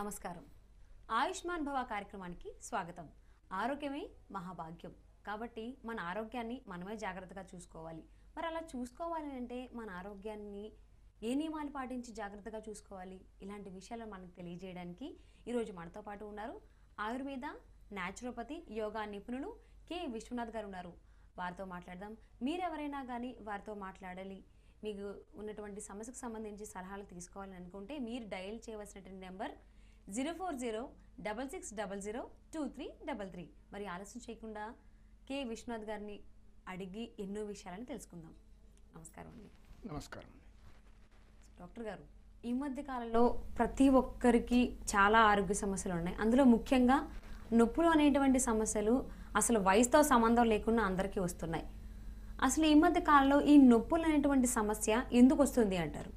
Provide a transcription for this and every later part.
నమస్కారం ఆయుష్మాన్ భవ కార్యక్రమానికి స్వాగతం ఆరోగ్యమే మహాభాగ్యం కాబట్టి మన ఆరోగ్యాన్ని మనమే జాగ్రత్తగా చూసుకోవాలి మరి అలా చూసుకోవాలి అంటే మన ఆరోగ్యాన్ని ఏ నియమాలు పాటించి జాగ్రత్తగా చూసుకోవాలి ఇలాంటి విషయాలు మనకు తెలియజేయడానికి ఈరోజు మనతో పాటు ఉన్నారు ఆయుర్వేద న్యాచురోపతి యోగా నిపుణులు కె విశ్వనాథ్ గారు ఉన్నారు వారితో మాట్లాడదాం మీరెవరైనా కానీ వారితో మాట్లాడాలి మీకు ఉన్నటువంటి సమస్యకు సంబంధించి సలహాలు తీసుకోవాలని అనుకుంటే మీరు డయల్ చేయవలసినటువంటి number zero four zero double six double zero two three double three మరి ఆలస్యం చేయకుండా కె విశ్వనాథ్ గారిని అడిగి ఎన్నో విషయాలను తెలుసుకుందాం నమస్కారం అండి నమస్కారం డాక్టర్ గారు ఈ మధ్య కాలంలో ప్రతి ఒక్కరికి చాలా ఆరోగ్య సమస్యలు ఉన్నాయి అందులో ముఖ్యంగా నొప్పులు అనేటువంటి సమస్యలు అసలు వయసుతో సంబంధం లేకుండా అందరికీ వస్తున్నాయి అసలు ఈ మధ్య కాలంలో ఈ నొప్పులు అనేటువంటి సమస్య ఎందుకు వస్తుంది అంటారు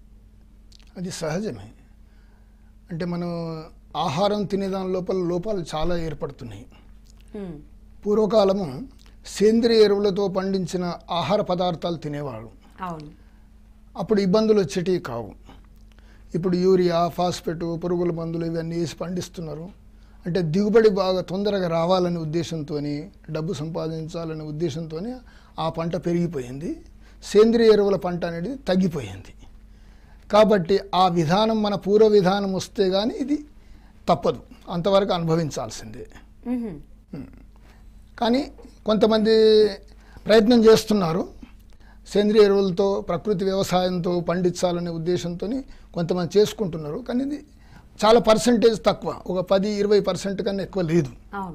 అది సహజమే అంటే మనం ఆహారం తినేదాని లోపల లోపాలు చాలా ఏర్పడుతున్నాయి హ్మ్. పూర్వకాలము సేంద్రియ ఎరువులతో పండించిన ఆహార పదార్థాలు తినేవాళ్ళు అవును అప్పుడు ఇబ్బందులు వచ్చేటివి కావు ఇప్పుడు యూరియా ఫాస్ఫేట్ పురుగుల మందులు ఇవన్నీ వేసి పండిస్తున్నారు అంటే దిగుబడి బాగా తొందరగా రావాలనే ఉద్దేశంతో డబ్బు సంపాదించాలనే ఉద్దేశంతో ఆ పంట పెరిగిపోయింది సేంద్రియ ఎరువుల పంట అనేది తగ్గిపోయింది కాబట్టి ఆ విధానం మన పూర్వ విధానం వస్తే కానీ ఇది తప్పదు అంతవరకు అనుభవించాల్సిందే మ్హూ. కానీ కొంతమంది ప్రయత్నం చేస్తున్నారు సేంద్రియ ఎరువులతో ప్రకృతి వ్యవసాయంతో పండించాలనే ఉద్దేశంతో కొంతమంది చేసుకుంటున్నారు కానీ ఇది చాలా పర్సంటేజ్ తక్కువ ఒక పది ఇరవై పర్సెంట్ కన్నా ఎక్కువ లేదు అవును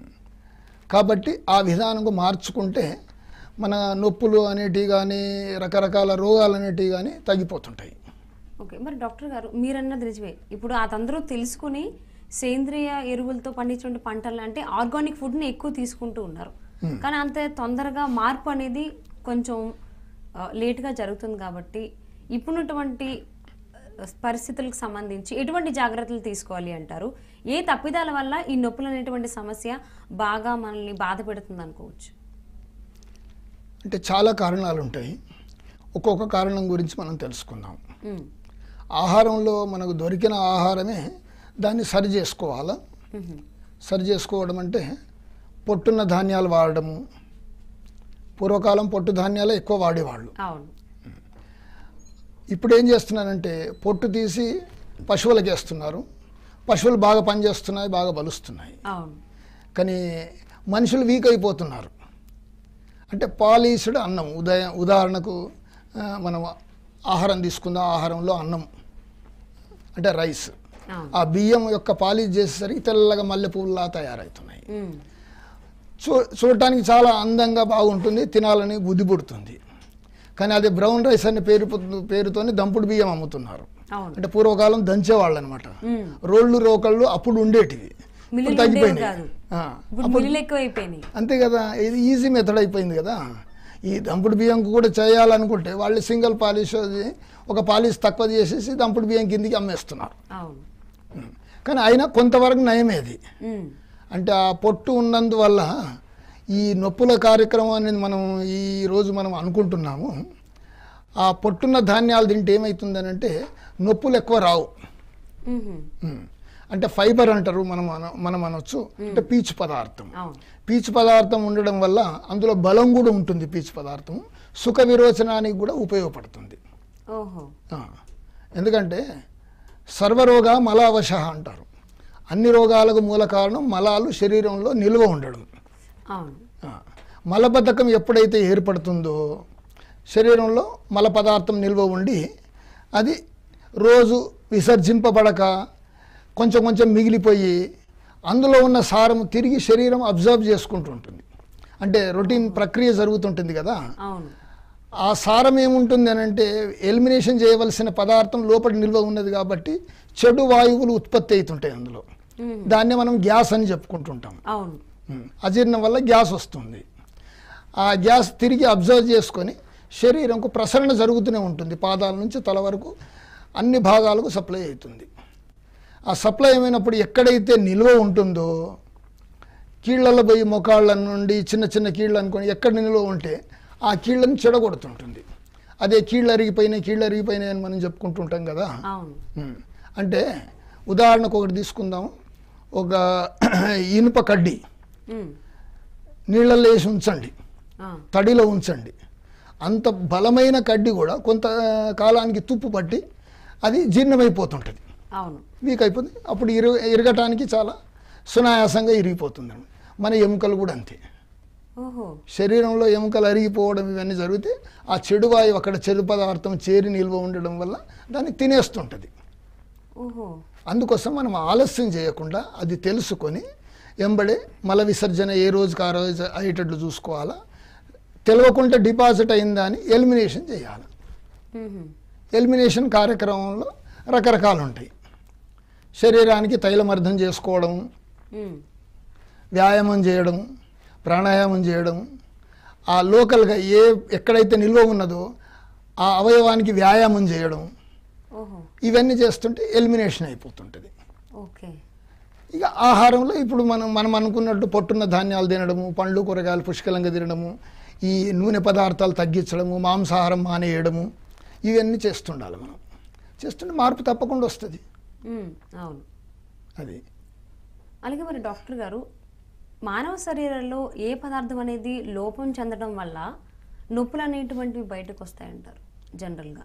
కాబట్టి ఆ విధానంగా మార్చుకుంటే మన నొప్పులు అనేటివి కానీ రకరకాల రోగాలు అనేటివి కానీ తగ్గిపోతుంటాయి ఓకే మరి డాక్టర్ గారు మీరన్నది నిజమే ఇప్పుడు అతందరూ తెలుసుకుని సేంద్రియ ఎరువులతో పండించిన పంటలు అంటే ఆర్గానిక్ ఫుడ్ని ఎక్కువ తీసుకుంటూ ఉన్నారు కానీ అంత తొందరగా మార్పు అనేది కొంచెం ఆ, లేటుగా జరుగుతుంది కాబట్టి ఇప్పుడున్నటువంటి ఆ, పరిస్థితులకు సంబంధించి ఎటువంటి జాగ్రత్తలు తీసుకోవాలి అంటారు ఏ తప్పిదాల వల్ల ఈ నొప్పులు అనేటువంటి సమస్య బాగా మనల్ని బాధ పెడుతుంది అనుకోవచ్చు అంటే చాలా కారణాలు ఉంటాయి ఒక్కొక్క కారణం గురించి మనం తెలుసుకుందాం ఉమ్, ఆహారంలో మనకు దొరికిన ఆహారమే దాన్ని సరి చేసుకోవాలా మ్హూ. సరి చేసుకోవడం అంటే పొట్టున్న ధాన్యాలు వాడడము పూర్వకాలం పొట్టు ధాన్యాలే ఎక్కువ వాడేవాళ్ళు అవును ఇప్పుడు ఏం చేస్తున్నారంటే పొట్టు తీసి పశువులకు వేస్తున్నారు పశువులు బాగా పనిచేస్తున్నాయి బాగా బలుస్తున్నాయి అవును కానీ మనుషులు వీక్ అయిపోతున్నారు అంటే పాలిష్డ్ అన్నం ఉదయ ఉదాహరణకు ఆ, మనం ఆహారం తీసుకుందాం ఆహారంలో అన్నం అంటే రైస్ అవును ఆ బియ్యం యొక్క పాలిష్ చేసేసరికి తెల్లగా మల్లెపూల్లా తయారవుతున్నాయి ఉమ్, చూ చూడటానికి చాలా అందంగా బాగుంటుంది తినాలని బుద్ధి పుడుతుంది కానీ అది బ్రౌన్ రైస్ అనే పేరు పేరుతోని దంపుడు బియ్యం అమ్ముతున్నారు అవును అంటే పూర్వకాలం దంచేవాళ్ళు అనమాట ఉమ్. రోళ్ళు రోకళ్ళు అప్పుడు ఉండేటివి ఇప్పుడు మిల్లులు ఉండేవి తగ్గిపోయినాయి కాదు. ఆ, ఇప్పుడు మిల్లులు ఎక్కువైపోయినాయి అంతే కదా ఇది ఈజీ మెథడ్ అయిపోయింది కదా ఈ దంపుడు బియ్యంకు కూడా చేయాలనుకుంటే వాళ్ళు సింగిల్ పాలిష్ అది ఒక పాలిష్ తక్కువ చేసేసి దంపుడు బియ్యం కిందికి అమ్మేస్తున్నారు అవును ఉం. కానీ అయినా కొంతవరకు నయమే అది ఉమ్, అంటే ఆ పొట్టు ఉన్నందువల్ల ఈ నొప్పుల కార్యక్రమం అనేది మనం ఈ రోజు మనం అనుకుంటున్నాము ఆ పొట్టున్న ధాన్యాలు తింటే ఏమవుతుందని అంటే నొప్పులు ఎక్కువ రావు మ్హూ. ఉం. అంటే ఫైబర్ అంటారు మనం అన- మనం అనొచ్చు అంటే పీచు పదార్థం అవును పీచు పదార్థం ఉండడం వల్ల అందులో బలం కూడా ఉంటుంది పీచు పదార్థం సుఖ విరోచనానికి కూడా ఉపయోగపడుతుంది ఓహో ఆ, ఎందుకంటే సర్వరోగ మలావశ అంటారు అన్ని రోగాలకు మూల కారణం మలాలు శరీరంలో నిల్వ ఉండడం అవును ఆ, మలబద్ధకం ఎప్పుడైతే ఏర్పడుతుందో శరీరంలో మల పదార్థం నిల్వ ఉండి అది రోజు విసర్జింపబడక కొంచెం కొంచెం మిగిలిపోయి అందులో ఉన్న సారం తిరిగి శరీరం అబ్జర్వ్ చేసుకుంటూ ఉంటుంది అంటే రొటీన్ ప్రక్రియ జరుగుతుంటుంది కదా అవును ఆ సారం ఏముంటుంది అని అంటే ఎలిమినేషన్ చేయవలసిన పదార్థం లోపల నిల్వ ఉన్నది కాబట్టి చెడు వాయువులు ఉత్పత్తి అవుతుంటాయి అందులో మ్మ్. దాన్నే మనం గ్యాస్ అని చెప్పుకుంటుంటాం అవును ఉమ్. అజీర్ణం వల్ల గ్యాస్ వస్తుంది ఆ గ్యాస్ తిరిగి అబ్జర్వ్ చేసుకొని శరీరంకు ప్రసరణ జరుగుతూనే ఉంటుంది పాదాల నుంచి తల వరకు అన్ని భాగాలకు సప్లై అవుతుంది ఆ సప్లై అయినప్పుడు ఎక్కడైతే నిల్వ ఉంటుందో కీళ్ళల్లో పోయి మొకాళ్ళ నుండి చిన్న చిన్న కీళ్ళు అనుకొని ఎక్కడ నిల్వ ఉంటే ఆ కీళ్ళని చెడగొడుతుంటుంది అదే కీళ్ళు అరిగిపోయినాయి కీళ్ళు అరిగిపోయినాయి అని మనం చెప్పుకుంటుంటాం కదా అవును ఉమ్. అంటే ఉదాహరణకు ఒకటి తీసుకుందాం ఒక ఇనుప కడ్డీ ఉమ్, నీళ్ళల్లో వేసి ఉంచండి ఆ, తడిలో ఉంచండి అంత బలమైన కడ్డీ కూడా కొంత కాలానికి తుప్పు పట్టి అది జీర్ణమైపోతుంటుంది అవును వీక్ అయిపోతుంది అప్పుడు ఇరు ఇరగటానికి చాలా సునాయాసంగా ఇరిగిపోతుంది మన ఎముకలు కూడా అంతే ఓహో శరీరంలో ఎముకలు అరిగిపోవడం ఇవన్నీ జరిగితే ఆ చెడు వాయువు అక్కడ చెడు పదార్థం చేరి నిల్వ ఉండడం వల్ల దాన్ని తినేస్తుంటుంది ఓహో అందుకోసం మనం ఆలస్యం చేయకుండా అది తెలుసుకొని ఎంబడే మల విసర్జన ఏ రోజుకి ఆ రోజు అయ్యేటట్లు చూసుకోవాలా తెలియకుండా డిపాజిట్ అయిందా అని ఎలిమినేషన్ చేయాలి ఉహుం, ఎలిమినేషన్ కార్యక్రమంలో రకరకాలు ఉంటాయి శరీరానికి తైలమర్థం చేసుకోవడం ఉమ్, వ్యాయామం చేయడం ప్రాణాయామం చేయడం ఆ లోకల్గా ఏ ఎక్కడైతే నిల్వ ఉన్నదో ఆ అవయవానికి వ్యాయామం చేయడం ఓహో ఇవన్నీ చేస్తుంటే ఎలిమినేషన్ అయిపోతుంటుంది ఓకే ఇక ఆహారంలో ఇప్పుడు మనం మనం అనుకున్నట్టు పొట్టున్న ధాన్యాలు తినడము పండ్లు కూరగాయలు పుష్కలంగా తినడము ఈ నూనె పదార్థాలు తగ్గించడము మాంసాహారం మానేయడము ఇవన్నీ చేస్తుండాలి మనం చేస్తుంటే మార్పు తప్పకుండా వస్తుంది ఉమ్, అవును అది అలాగే మరి డాక్టర్ గారు మానవ శరీరంలో ఏ పదార్థం అనేది లోపం చెందడం వల్ల నొప్పులు అనేటువంటివి బయటకు వస్తాయంటారు జనరల్గా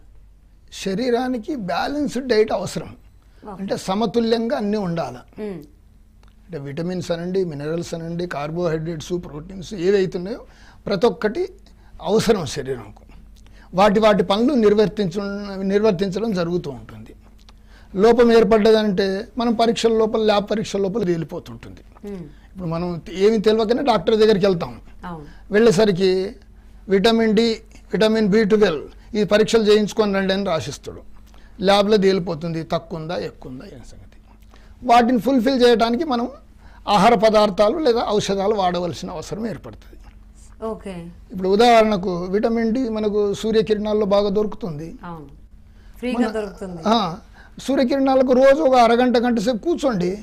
శరీరానికి బ్యాలెన్స్డ్ డైట్ అవసరం అంటే సమతుల్యంగా అన్నీ ఉండాలి ఉమ్, అంటే విటమిన్స్ అనండి మినరల్స్ అనండి కార్బోహైడ్రేట్స్ ప్రోటీన్స్ ఏవైతున్నాయో ప్రతి ఒక్కటి అవసరం శరీరంకు వాటి వాటి పనులు నిర్వర్తించ నిర్వర్తించడం జరుగుతూ ఉంటుంది లోపం ఏర్పడ్డదంటే మనం పరీక్షల లోపల ల్యాబ్ పరీక్షల లోపల తేలిపోతుంటుంది ఉమ్, ఇప్పుడు మనం ఏమి తెలియకనే డాక్టర్ దగ్గరికి వెళ్తాం అవును వెళ్ళేసరికి vitamin D vitamin B twelve ఈ పరీక్షలు చేయించుకొని రండి అని రాసిస్తాడు ల్యాబ్లో తేలిపోతుంది తక్కువ ఉందా ఎక్కువ ఉందా ఏం సంగతి వాటిని ఫుల్ఫిల్ చేయడానికి మనం ఆహార పదార్థాలు లేదా ఔషధాలు వాడవలసిన అవసరం ఏర్పడుతుంది ఓకే ఇప్పుడు ఉదాహరణకు విటమిన్ డి మనకు సూర్యకిరణాల్లో బాగా దొరుకుతుంది అవును ఫ్రీగా దొరుకుతుంది ఆ, సూర్యకిరణాలకు రోజు ఒక అరగంట గంట సేపు కూర్చోండి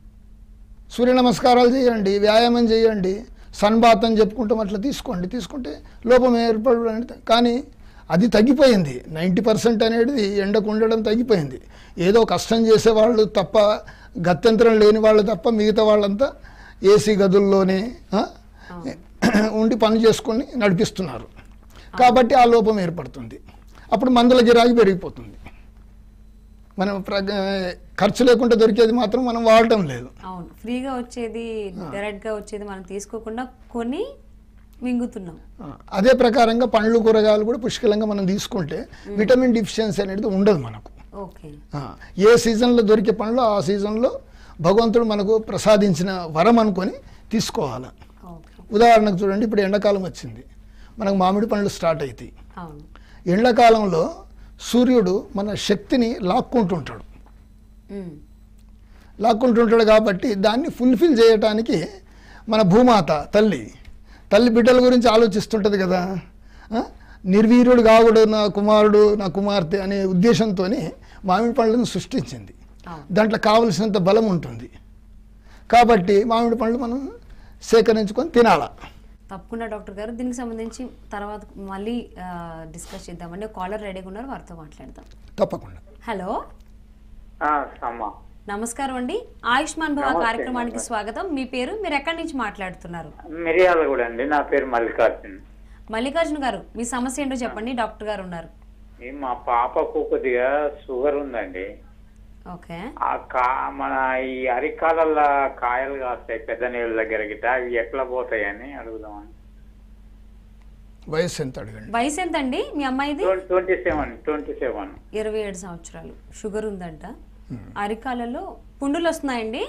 సూర్య నమస్కారాలు చేయండి వ్యాయామం చేయండి సన్బాత్ అని చెప్పుకుంటాం అట్లా తీసుకోండి తీసుకుంటే లోపం ఏర్పడ కానీ అది తగ్గిపోయింది నైంటీ పర్సెంట్ అనేది ఎండకు ఉండడం తగ్గిపోయింది ఏదో కష్టం చేసేవాళ్ళు తప్ప గత్యంతరం లేని వాళ్ళు తప్ప మిగతా వాళ్ళంతా ఏసీ గదుల్లోనే ఆ, ఉండి పని చేసుకొని నడిపిస్తున్నారు కాబట్టి ఆ లోపం ఏర్పడుతుంది అప్పుడు మందుల గిరాకీ పెరిగిపోతుంది మనం ప్ర- ఖర్చు లేకుండా దొరికేది మాత్రం మనం వాడటం లేదు అవును ఫ్రీగా వచ్చేది డైరెక్ట్గా వచ్చేది మనం తీసుకోకుండా కొని మింగుతున్నాం ఆ, అదే ప్రకారంగా పండ్లు కూరగాయలు కూడా పుష్కలంగా మనం తీసుకుంటే విటమిన్ డిఫిషియన్సీ అనేది ఉండదు మనకు ఓకే ఆ, ఏ సీజన్లో దొరికే పండ్లు ఆ సీజన్లో భగవంతుడు మనకు ప్రసాదించిన వరం అనుకొని తీసుకోవాలి ఓకే ఉదాహరణకు చూడండి ఇప్పుడు ఎండాకాలం వచ్చింది మనకు మామిడి పండ్లు స్టార్ట్ అవుతాయి అవును ఎండాకాలంలో సూర్యుడు మన శక్తిని లాక్కుంటుంటాడు ఉమ్, లాక్కుంటుంటాడు కాబట్టి దాన్ని ఫుల్ఫిల్ చేయటానికి మన భూమాత తల్లి తల్లి బిడ్డల గురించి ఆలోచిస్తుంటుంది కదా ఆ? నిర్వీర్యుడు కావుడు నా కుమారుడు నా కుమార్తె అనే ఉద్దేశంతో మామిడి పండ్లను సృష్టించింది అవును దాంట్లో కావలసినంత బలం ఉంటుంది కాబట్టి మామిడి పండ్లు మనం సేకరించుకొని తినాల తప్పకుండా డాక్టర్ గారు దీనికి సంబంధించి తర్వాత మళ్ళీ డిస్కస్ చేద్దామండి కాలర్ రెడీగా ఉన్నారు వారితో మాట్లాడదాం తప్పకుండా హలో ఆ, అమ్మా నమస్కారం అండి ఆయుష్మాన్ భవ నమస్తే, కార్యక్రమానికి నమస్తే. స్వాగతం మీ పేరు మీరు ఎక్కడి నుంచి మాట్లాడుతున్నారు మిరియాల కూడా అండి నా పేరు మల్లికార్జున్ మల్లికార్జున గారు మీ సమస్య ఏంటో చెప్పండి డాక్టర్ గారు ఉన్నారు ఈ మా పాపకు కొద్దిగా షుగర్ ఉందండి ఓకే ఆ కా మన ఈ అరికాలల్లో కాయలు కాస్తాయి పెద్ద నీళ్ళ దగ్గర గిట్ట అవి ఎట్లా పోతాయని అడుగుదామని వయస్సు ఎంత అడగండి వయసు ఎంత అండి మీ అమ్మాయిది ట్వంటీ సెవెన్ ట్వంటీ సెవెన్ ఇరవై ఏడు సంవత్సరాలు షుగర్ ఉందంట అరికాలలో పుండులు వస్తున్నాయండి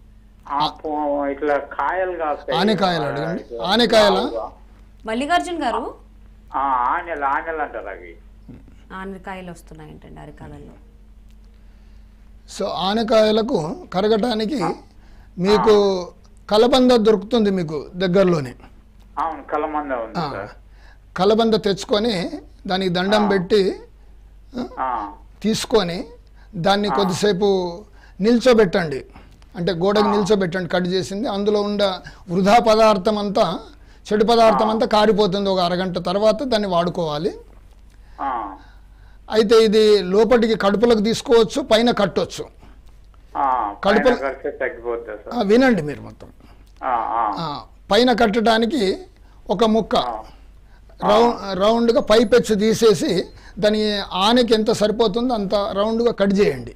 ఇట్లా కాయలు కాస్తాయి ఆనకాయలు అడగండి ఆనకాయలా మల్లికార్జున్ గారు ఆ, ఆనెలు ఆనెలు అంటారు అవి ఆనకాయలు వస్తున్నాయంటండి అరికాలలో సో ఆనకాయలకు కరగటానికి మీకు కలబంద దొరుకుతుంది మీకు దగ్గరలోనే అవును కలమంద ఉంది ఆ, సార్ కలబంద తెచ్చుకొని దానికి దండం పెట్టి ఆ, తీసుకొని దాన్ని కొద్దిసేపు నిల్చోబెట్టండి అంటే గోడకు నిల్చోబెట్టండి కట్ చేసింది అందులో ఉన్న వృధా పదార్థం అంతా చెడు పదార్థం అంతా కారిపోతుంది ఒక అరగంట తర్వాత దాన్ని వాడుకోవాలి ఆ, అయితే ఇది లోపలికి కడుపులకు తీసుకోవచ్చు పైన కట్టొచ్చు ఆ, కడుపు- పైన కడితే తగ్గిపోద్దా సార్ ఆ, వినండి మీరు మొత్తం ఆ, ఆ, ఆ, పైన కట్టడానికి ఒక ముక్క ఆ. రౌండ్ రౌండ్గా పైపెచ్చు తీసేసి దాని ఆనకి ఎంత సరిపోతుందో అంత రౌండ్గా కట్ చేయండి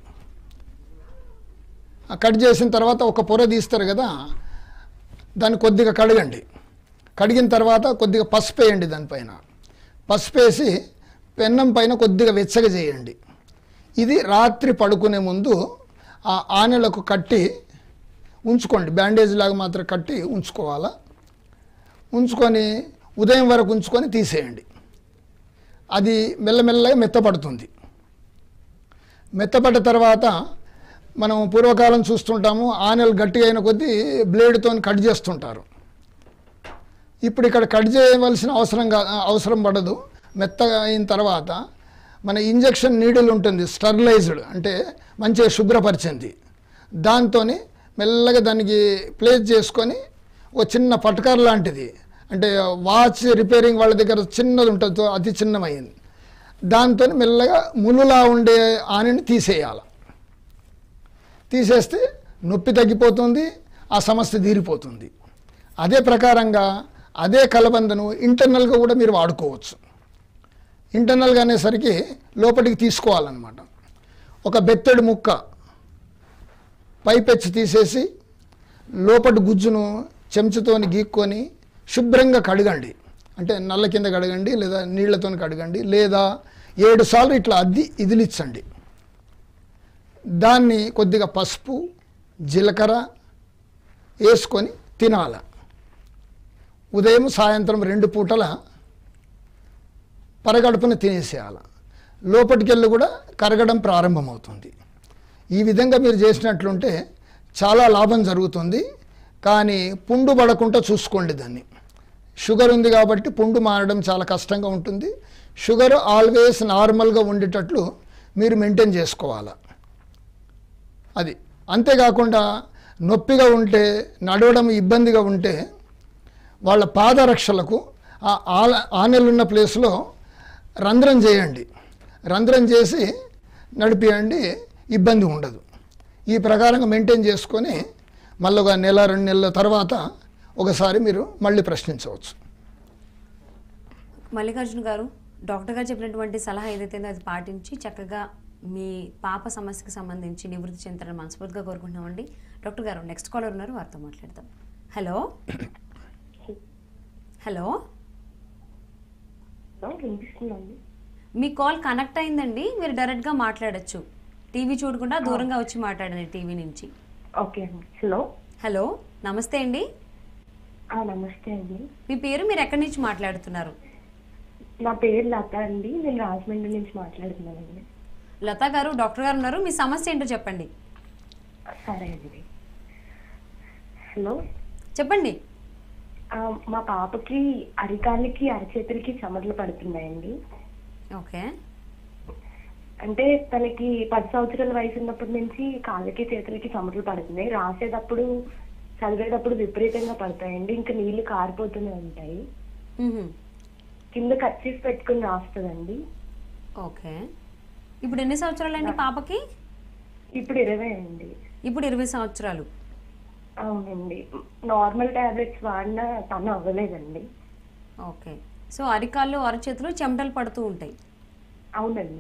ఆ కట్ చేసిన తర్వాత ఒక పొర తీస్తారు కదా దాన్ని కొద్దిగా కడగండి కడిగిన తర్వాత కొద్దిగా పసుపు వేయండి దానిపైన పసుపు వేసి పెన్నం పైన కొద్దిగా వెచ్చగా చేయండి ఇది రాత్రి పడుకునే ముందు ఆ ఆనెలకు కట్టి ఉంచుకోండి బ్యాండేజ్ లాగా మాత్రం కట్టి ఉంచుకోవాలా ఉంచుకొని ఉదయం వరకు ఉంచుకొని తీసేయండి అది మెల్లమెల్లగా మెత్తపడుతుంది మెత్తపడ్డ తర్వాత మనం పూర్వకాలం చూస్తుంటాము ఆనెలు గట్టిగా అయిన కొద్దీ బ్లేడ్తో కట్ చేస్తుంటారు ఇప్పుడు ఇక్కడ కట్ చేయవలసిన అవసరం కా అవసరం పడదు మెత్తగా అయిన తర్వాత మన ఇంజెక్షన్ నీడిల్ ఉంటుంది స్టర్లైజ్డ్ అంటే మంచిగా శుభ్రపరిచింది దాంతో మెల్లగా దానికి ప్లేస్ చేసుకొని ఒక చిన్న పటకార్ లాంటిది అంటే వాచ్ రిపేరింగ్ వాళ్ళ దగ్గర చిన్నది ఉంటుంది అతి చిన్నమైంది దాంతో మెల్లగా ములులా ఉండే ఆనని తీసేయాలి తీసేస్తే నొప్పి తగ్గిపోతుంది ఆ సమస్య తీరిపోతుంది అదే ప్రకారంగా అదే కలబందను ఇంటర్నల్గా కూడా మీరు వాడుకోవచ్చు ఇంటర్నల్గా అనేసరికి లోపలికి తీసుకోవాలన్నమాట ఒక బెత్తడి ముక్క పైపెచ్చి తీసేసి లోపటి గుజ్జును చెంచుతోని గీక్కొని శుభ్రంగా కడగండి అంటే నల్ల కింద కడగండి లేదా నీళ్లతో కడగండి లేదా ఏడు సార్లు ఇట్లా అద్ది ఇదిలిచ్చండి దాన్ని కొద్దిగా పసుపు జీలకర్ర వేసుకొని తినాల ఉదయం సాయంత్రం రెండు పూటల పరగడుపున తినేసేయాలి లోపటికెళ్ళి కూడా కరగడం ప్రారంభమవుతుంది ఈ విధంగా మీరు చేసినట్లుంటే చాలా లాభం జరుగుతుంది కానీ పుండు పడకుండా చూసుకోండి దాన్ని షుగర్ ఉంది కాబట్టి పుండు మారడం చాలా కష్టంగా ఉంటుంది షుగర్ ఆల్వేస్ నార్మల్గా ఉండేటట్లు మీరు మెయింటైన్ చేసుకోవాలి అది అంతేకాకుండా నొప్పిగా ఉంటే నడవడం ఇబ్బందిగా ఉంటే వాళ్ళ పాదరక్షలకు ఆ ఆల ఆనెలున్న ప్లేస్లో రంధ్రం చేయండి రంధ్రం చేసి నడిపియండి ఇబ్బంది ఉండదు ఈ ప్రకారంగా మెయింటైన్ చేసుకొని మళ్ళీ ఒక నెల రెండు నెలల తర్వాత ఒకసారి మీరు మళ్ళీ ప్రశ్నించవచ్చు మల్లికార్జున గారు డాక్టర్ గారు చెప్పినటువంటి సలహా ఏదైతే ఉందో అది పాటించి చక్కగా మీ పాప సమస్యకి సంబంధించి నివృత్తి చెందాలని మనస్ఫూర్తిగా కోరుకుంటున్నామండి డాక్టర్ గారు నెక్స్ట్ కాలర్ ఉన్నారు వారితో మాట్లాడదాం హలో హలో హలో వినిపిస్తుందండి మీ కాల్ కనెక్ట్ అయిందండి మీరు డైరెక్ట్గా మాట్లాడొచ్చు టీవీ చూడకుండా దూరంగా వచ్చి మాట్లాడండి టీవీ నుంచి ఓకే అండి హలో హలో నమస్తే అండి ఆ, నమస్తే అండి మీ పేరు మీరు ఎక్కడి నుంచి మాట్లాడుతున్నారు నా పేరు లత అండి నేను రాజమండ్రి నుంచి మాట్లాడుతున్నానండి లతా గారు డాక్టర్ గారు ఉన్నారు మీ సమస్య ఏంటో చెప్పండి సరే అండి హలో చెప్పండి ఆ, మా పాపకి అరికాళ్ళకి అరచేతులకి చెమటలు పడుతున్నాయండి ఓకే అంటే తనకి పది సంవత్సరాల వయసు ఉన్నప్పటి నుంచి కాళ్ళకి చేతులకి చెమటలు పడుతున్నాయి రాసేటప్పుడు చదివేటప్పుడు విపరీతంగా పడతాయండి ఇంకా నీళ్లు కారిపోతూనే ఉంటాయి మ్హూ. కింద కర్చీఫ్ పెట్టుకుని రాస్తుందండి ఓకే ఇప్పుడు ఎన్ని సంవత్సరాలండి పాపకి ఇప్పుడు ఇరవై అండి ఇప్పుడు ఇరవై సంవత్సరాలు అవునండి నార్మల్ టాబ్లెట్స్ వాడినా తను అవ్వలేదండి ఓకే సో అరికాళ్ళు అరచేతులు చెమటలు పడుతూ ఉంటాయి అవునండి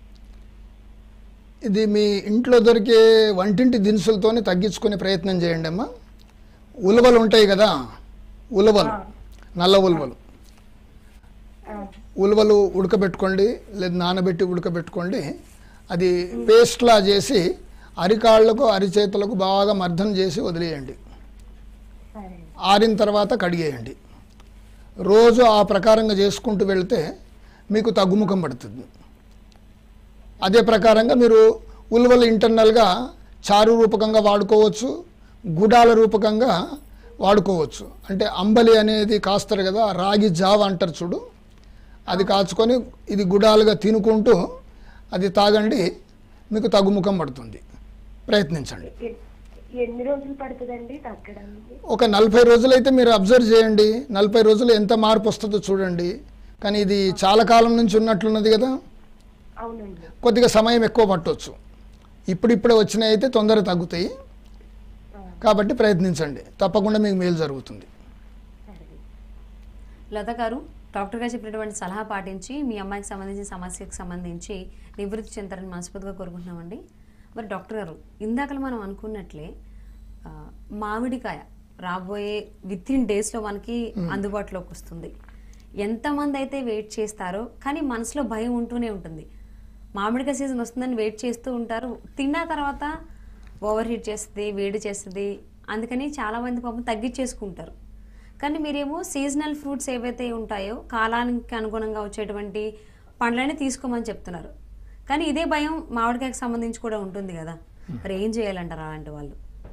ఇది మీ ఇంట్లో దొరికే వంటింటి దినుసులతోనే తగ్గించుకునే ప్రయత్నం చేయండి అమ్మా ఉలవలు ఉంటాయి కదా ఉలవలు నల్ల ఉలవలు ఆ, ఉలవలు ఉడకబెట్టుకోండి లేదా నానబెట్టి ఉడకబెట్టుకోండి అది పేస్ట్లా చేసి అరికాళ్ళకు అరిచేతులకు బాగా మర్దన చేసి వదిలేయండి సరే ఆరిన తర్వాత కడిగేయండి రోజు ఆ ప్రకారంగా చేసుకుంటూ వెళ్తే మీకు తగ్గుముఖం పడుతుంది అదే ప్రకారంగా మీరు ఉలువలు ఇంటర్నల్గా చారు రూపకంగా వాడుకోవచ్చు గుడాల రూపకంగా వాడుకోవచ్చు అంటే అంబలి అనేది కాస్తారు కదా రాగి జావ అంటారు చూడు అది కాచుకొని ఇది గుడాలుగా తినుకుంటూ అది తాగండి మీకు తగ్గుముఖం పడుతుంది ప్రయత్నించండి ఎ- ఎన్ని రోజులు పడుతుందండి తగ్గడానికి ఒక నలభై రోజులైతే మీరు అబ్జర్వ్ చేయండి నలభై రోజులు ఎంత మార్పు వస్తుందో చూడండి కానీ ఇది చాలా కాలం నుంచి ఉన్నట్లున్నది కదా అవునండి కొద్దిగా సమయం ఎక్కువ పట్టవచ్చు ఇప్పుడిప్పుడే వచ్చినాయి అయితే తొందరగా తగ్గుతాయి కాబట్టి ప్రయత్నించండి తప్పకుండా మీకు మేలు జరుగుతుంది లత గారు డాక్టర్ గారు చెప్పినటువంటి సలహా పాటించి మీ అమ్మాయికి సంబంధించిన సమస్యకు సంబంధించి నివృత్తి చెందారని మనస్ఫూర్తిగా కోరుకుంటున్నామండి మరి డాక్టర్ గారు ఇందాకలు మనం అనుకున్నట్లే ఆ, మామిడికాయ రాబోయే విత్ ఇన్ డేస్లో మనకి అందుబాటులోకి వస్తుంది ఎంతమంది అయితే వెయిట్ చేస్తారో కానీ మనసులో భయం ఉంటూనే ఉంటుంది మామిడికాయ సీజన్ వస్తుందని వెయిట్ చేస్తూ ఉంటారు తిన్న తర్వాత ఓవర్ హీట్ చేస్తుంది వేడి చేస్తుంది అందుకని చాలామంది పాపం తగ్గించేసుకుంటారు కానీ మీరేమో సీజనల్ ఫ్రూట్స్ ఏవైతే ఉంటాయో కాలానికి అనుగుణంగా వచ్చేటువంటి పండ్లని తీసుకోమని చెప్తున్నారు కానీ ఇదే భయం మామిడికాయకి సంబంధించి కూడా ఉంటుంది కదా మరి ఏం చేయాలంటారు అలాంటి వాళ్ళు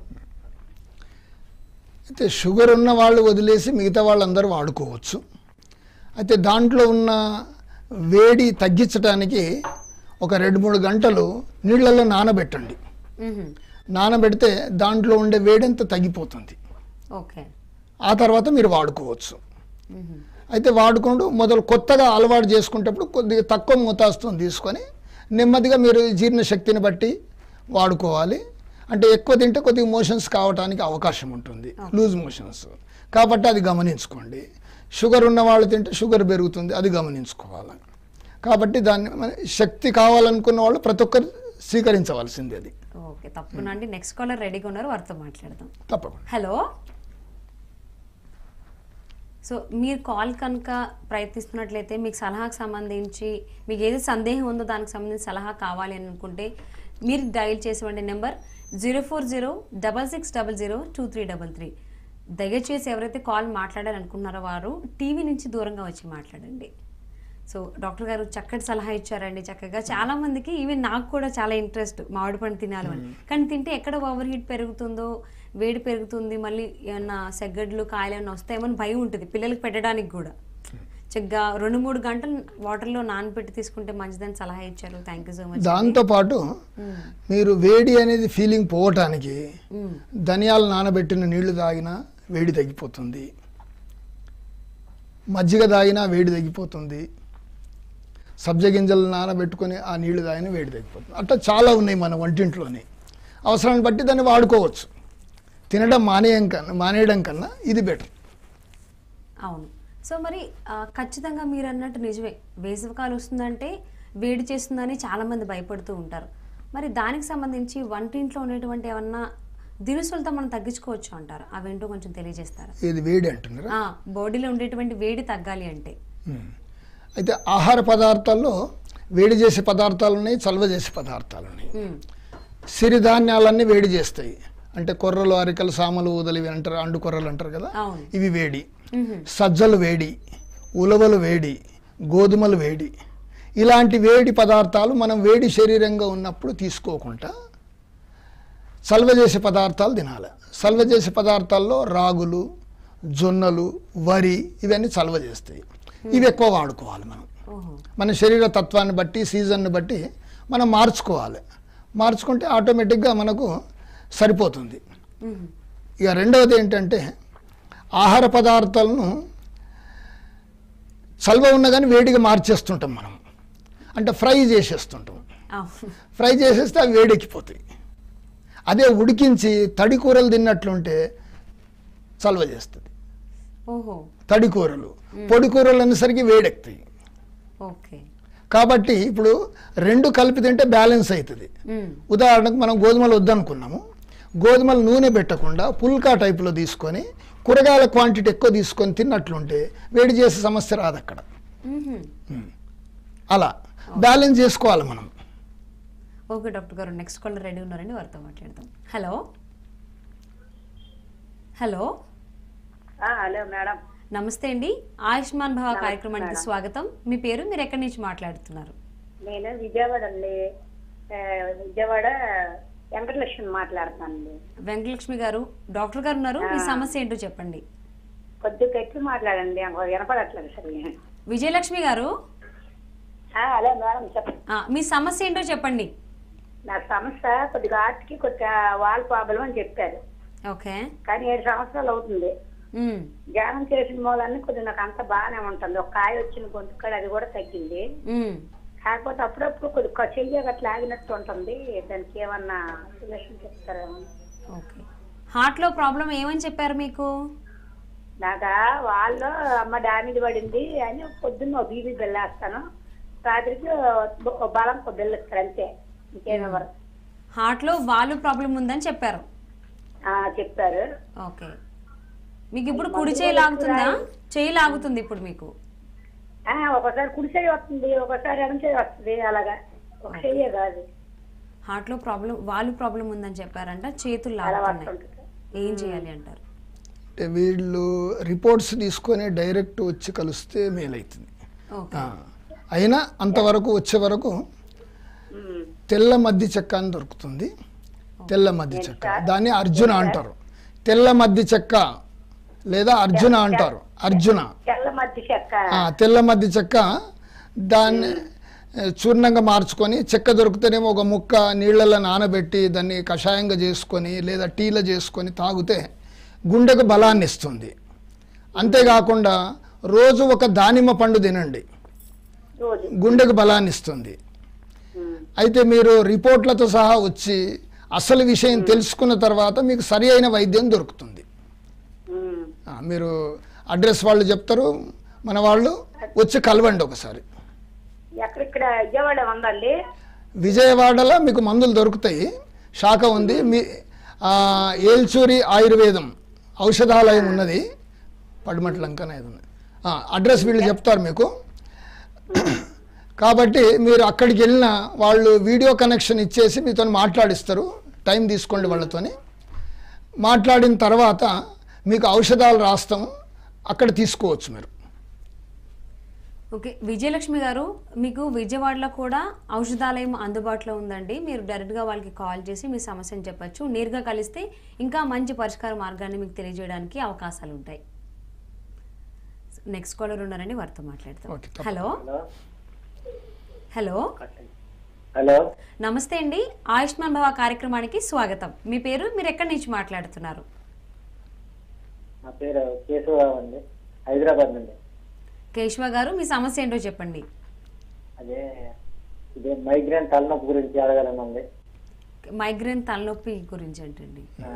అయితే షుగర్ ఉన్న వాళ్ళు వదిలేసి మిగతా వాళ్ళందరూ వాడుకోవచ్చు అయితే దాంట్లో ఉన్న వేడి తగ్గించడానికి ఒక రెండు మూడు గంటలు నీళ్ళల్లో నానబెట్టండి మ్మ్హ. నానబెడితే దాంట్లో ఉండే వేడంతా తగ్గిపోతుంది ఓకే ఆ తర్వాత మీరు వాడుకోవచ్చు మ్మ్హ. అయితే వాడుకుంటూ మొదలు కొత్తగా అలవాటు చేసుకునేటప్పుడు కొద్దిగా తక్కువ మోతాస్తుతో తీసుకొని నెమ్మదిగా మీరు జీర్ణశక్తిని బట్టి వాడుకోవాలి అంటే ఎక్కువ తింటే కొద్దిగా మోషన్స్ కావడానికి అవకాశం ఉంటుంది లూజ్ మోషన్స్ కాబట్టి అది గమనించుకోండి షుగర్ ఉన్న వాళ్ళు తింటే షుగర్ పెరుగుతుంది అది గమనించుకోవాలి కాబట్టి దాన్ని మన శక్తి కావాలనుకున్న వాళ్ళు ప్రతి ఒక్కరు స్వీకరించవలసింది అది ఓకే తప్పకుండా అండి నెక్స్ట్ కాలర్ రెడీగా ఉన్నారు వారితో మాట్లాడదాం తప్పకుండా హలో సో మీరు కాల్ కనుక ప్రయత్నిస్తున్నట్లయితే మీకు సలహాకు సంబంధించి మీకు ఏది సందేహం ఉందో దానికి సంబంధించి సలహా కావాలి అని అనుకుంటే మీరు డయల్ చేసేవండి number zero four zero double six double zero two three double three దయచేసి ఎవరైతే కాల్ మాట్లాడాలనుకున్నారో వారు టీవీ నుంచి దూరంగా వచ్చి మాట్లాడండి సో డాక్టర్ గారు చక్కటి సలహా ఇచ్చారండి చక్కగా చాలా మందికి ఈవెన్ నాకు కూడా చాలా ఇంట్రెస్ట్ మామిడి పండు తినాలి అని కానీ తింటే ఎక్కడ ఓవర్ హీట్ పెరుగుతుందో వేడి పెరుగుతుంది మళ్ళీ ఏమన్నా సెగ్గడ్లు కాయలు ఏమన్నా వస్తాయేమని భయం ఉంటుంది పిల్లలకి పెట్టడానికి కూడా చక్కగా రెండు మూడు గంటలు వాటర్లో నానబెట్టి తీసుకుంటే మంచిదని సలహా ఇచ్చారు థ్యాంక్ యూ సో మచ్ దాంతోపాటు మీరు వేడి అనేది ఫీలింగ్ పోవటానికి ధనియాలు నానబెట్టిన నీళ్లు తాగినా వేడి తగ్గిపోతుంది మజ్జిగ తాగినా వేడి తగ్గిపోతుంది సబ్జ గింజలు నానబెట్టుకొని ఆ నీళ్లు తాగినా వేడి తగ్గిపోతుంది అట్లా చాలా ఉన్నాయి మన వంటింట్లోనే అవసరాన్ని బట్టి దాన్ని వాడుకోవచ్చు తినడం మానేయం కన్నా మానేయడం కన్నా ఇది బెటర్ అవును సో మరి ఆ, ఖచ్చితంగా మీరు అన్నట్టు నిజమే వేసవికాలం వస్తుందంటే వేడి చేస్తుందని చాలా మంది భయపడుతూ ఉంటారు మరి దానికి సంబంధించి వంటింట్లో ఉండేటువంటి ఏమన్నా దినుసులతో మనం తగ్గించుకోవచ్చు అంటారు అవేంటో కొంచెం తెలియజేస్తారా ఇది వేడి అంటున్నారా ఆ, బాడీలో ఉండేటువంటి వేడి తగ్గాలి అంటే ఉమ్. అయితే ఆహార పదార్థాల్లో వేడి చేసే పదార్థాలు ఉన్నాయి చల్వ చేసే పదార్థాలు ఉన్నాయి ఉమ్, సిరిధాన్యాలన్నీ వేడి చేస్తాయి అంటే కొర్రలు అరికలు సామలు ఊదలు ఇవి అంటారు అండు కొర్రలు అంటారు కదా అవును ఇవి వేడి ఉహు, సజ్జలు వేడి ఉలవలు వేడి గోధుమలు వేడి ఇలాంటి వేడి పదార్థాలు మనం వేడి శరీరంగా ఉన్నప్పుడు తీసుకోకుండా సల్వ చేసే పదార్థాలు తినాలి సల్వ చేసే పదార్థాల్లో రాగులు జొన్నలు వరి ఇవన్నీ చల్వ చేస్తాయి ఇవి ఎక్కువ వాడుకోవాలి మనం ఓహో మన శరీర తత్వాన్ని బట్టి సీజన్ని బట్టి మనం మార్చుకోవాలి మార్చుకుంటే ఆటోమేటిక్గా మనకు సరిపోతుంది ఉహు, ఇక రెండవది ఏంటంటే ఆహార పదార్థాలను చల్వ ఉన్న కానీ వేడిగా మార్చేస్తుంటాం మనం అంటే ఫ్రై చేసేస్తుంటాం అవును ఫ్రై చేసేస్తే అవి వేడెక్కిపోతాయి అదే ఉడికించి తడి కూరలు తిన్నట్లుంటే చల్వ చేస్తుంది ఓహో తడి కూరలు పొడి కూరలు అనేసరికి వేడెక్కుతాయి ఓకే కాబట్టి ఇప్పుడు రెండు కలిపి తింటే బ్యాలెన్స్ అవుతుంది ఉమ్, ఉదాహరణకు మనం గోధుమలు వద్దనుకున్నాము గోధుమలు నూనె పెట్టకుండా పుల్కా టైపులో తీసుకొని కూరగాయల క్వాంటిటీ ఎక్కువ తీసుకొని తిన్నట్లుంటే వేడి చేసే సమస్య రాదు అక్కడ ఉహు. అలా బ్యాలెన్స్ చేసుకోవాలి మనం ఓకే డాక్టర్ గారు నెక్స్ట్ కాలర్ రెడీ ఉన్నారండి వారితో మాట్లాడదాం హలో హలో ఆ, హలో మేడం నమస్తే అండి ఆయుష్మాన్ భవ కార్యక్రమానికి స్వాగతం మీ పేరు మీరు ఎక్కడి నుంచి మాట్లాడుతున్నారు నేను విజయవాడ అండి ఆ, విజయవాడ వెంకటలక్ష్మి మాట్లాడుతానండి వెంకటలక్ష్మి గారు డాక్టర్ గారు ఉన్నారు మీ సమస్య ఏంటో చెప్పండి కొద్దిగా గట్టి మాట్లాడండి నాకు వినపడట్లేదు సరిగా విజయలక్ష్మి గారు ఆ, హలో మేడం చెప్పండి ఆ, మీ సమస్య ఏంటో చెప్పండి నా సమస్య కొద్దిగా ఆర్ట్కి కొద్దిగా వాల్ ప్రాబ్లం అని చెప్పారు ఓకే కానీ ఏడు సంవత్సరాలు అవుతుంది ఉమ్, ధ్యానం చేసిన మూలన్నీ కొద్దిగా నాకు అంత బాగానే ఉంటుంది ఒక కాయ వచ్చిన గొంతు కాడ అది కూడా తగ్గింది ఉమ్, కాకపోతే అప్పుడప్పుడు కొద్దిగా చెయ్యి అట్లా ఆగినట్టు ఉంటుంది దానికి ఏమన్నా సొల్యూషన్ చెప్తారేమో ఓకే హార్ట్లో ప్రాబ్లం ఏమని చెప్పారు మీకు నాకా వాళ్ళు అమ్మ డామేజ్ పడింది అని పొద్దున్న ఒక బీబీ బిల్లేస్తాను రాత్రికి ఓ బలం ఒక బిల్లు ఇస్తారు అంతే ఇంకేమెవరు హార్ట్లో వాళ్ళు ప్రాబ్లం ఉందని చెప్పారు ఆ, చెప్పారు ఓకే మీకు ఇప్పుడు కుడి చేయి లాగుతుందా చేయి లాగుతుంది ఇప్పుడు మీకు ఆ, ఒకసారి కుడి చేయి వస్తుంది ఒకసారి ఎడం చేయి వస్తుంది అలాగా ఒక చెయ్యే కాదు హార్ట్లో ప్రాబ్లం వాళ్ళు ప్రాబ్లం ఉందని చెప్పారంట చేతులు అలా లాగుతున్నాయి వస్తుంటుంది ఏం చేయాలి అంటారు అంటే వీళ్ళు రిపోర్ట్స్ తీసుకొని డైరెక్ట్ వచ్చి కలిస్తే మేలవుతుంది ఓకే ఆ, అయినా అంతవరకు వచ్చే వరకు ఉమ్. తెల్ల మద్ది చెక్క అని దొరుకుతుంది తెల్ల మద్ది చెక్క దాన్ని అర్జున అంటారు తెల్ల మద్ది చెక్క లేదా అర్జున అంటారు అర్జున తెల్ల మధ్య చెక్క ఆ, తెల్ల మద్ది చెక్క దాన్ని ఏ, చూర్ణంగా మార్చుకొని చెక్క దొరికితేనేమో ఒక ముక్క నీళ్ళల్లో నానబెట్టి దాన్ని కషాయంగా చేసుకొని లేదా టీలో చేసుకొని తాగితే గుండెకు బలాన్ని ఇస్తుంది అంతేకాకుండా రోజు ఒక దానిమ్మ పండు తినండి రోజు గుండెకు బలాన్ని ఇస్తుంది ఉమ్. అయితే మీరు రిపోర్ట్లతో సహా వచ్చి అసలు విషయం తెలుసుకున్న తర్వాత మీకు సరి అయిన వైద్యం దొరుకుతుంది ఉమ్. ఆ, మీరు అడ్రస్ వాళ్ళు చెప్తారు మన వాళ్ళు వచ్చి కలవండి ఒకసారి ఎక్కడిక్కడ విజయవాడ ఉందండి విజయవాడలో మీకు మందులు దొరుకుతాయి శాఖ ఉంది మీ ఆ, ఏల్చూరి ఆయుర్వేదం ఔషధాలయం ఉన్నది పడిమట్ల లంకన ఇది ఉంది ఆ, అడ్రస్ వీళ్ళు చెప్తారు మీకు కాబట్టి మీరు అక్కడికి వెళ్ళిన వాళ్ళు వీడియో కనెక్షన్ ఇచ్చేసి మీతో మాట్లాడిస్తారు టైం తీసుకోండి వాళ్ళతోని మాట్లాడిన తర్వాత మీకు ఔషధాలు రాస్తాము అక్కడ తీసుకోవచ్చు మీరు ఓకే విజయలక్ష్మి గారు మీకు విజయవాడలో కూడా ఔషధాలయం అందుబాటులో ఉందండి మీరు డైరెక్ట్గా వాళ్ళకి కాల్ చేసి మీ సమస్యను చెప్పచ్చు నేరుగా కలిస్తే ఇంకా మంచి పరిష్కార మార్గాన్ని మీకు తెలియజేయడానికి అవకాశాలు ఉంటాయి నెక్స్ట్ కాలర్ ఉన్నారండి వారితో మాట్లాడతాం ఓకే, తప్పకుండా. హలో హలో హలో నమస్తే అండి ఆయుష్మాన్ భవ కార్యక్రమానికి స్వాగతం మీ పేరు మీరు ఎక్కడి నుంచి మాట్లాడుతున్నారు నా పేరు కేశవరావు అండి హైదరాబాద్ నుండి కేశవ గారు మీ సమస్య ఏంటో చెప్పండి అదే ఇదే మైగ్రేన్ తలనొప్పి గురించి అడగాలనుంది మైగ్రేన్ తలనొప్పి గురించి ఏంటండి ఆ,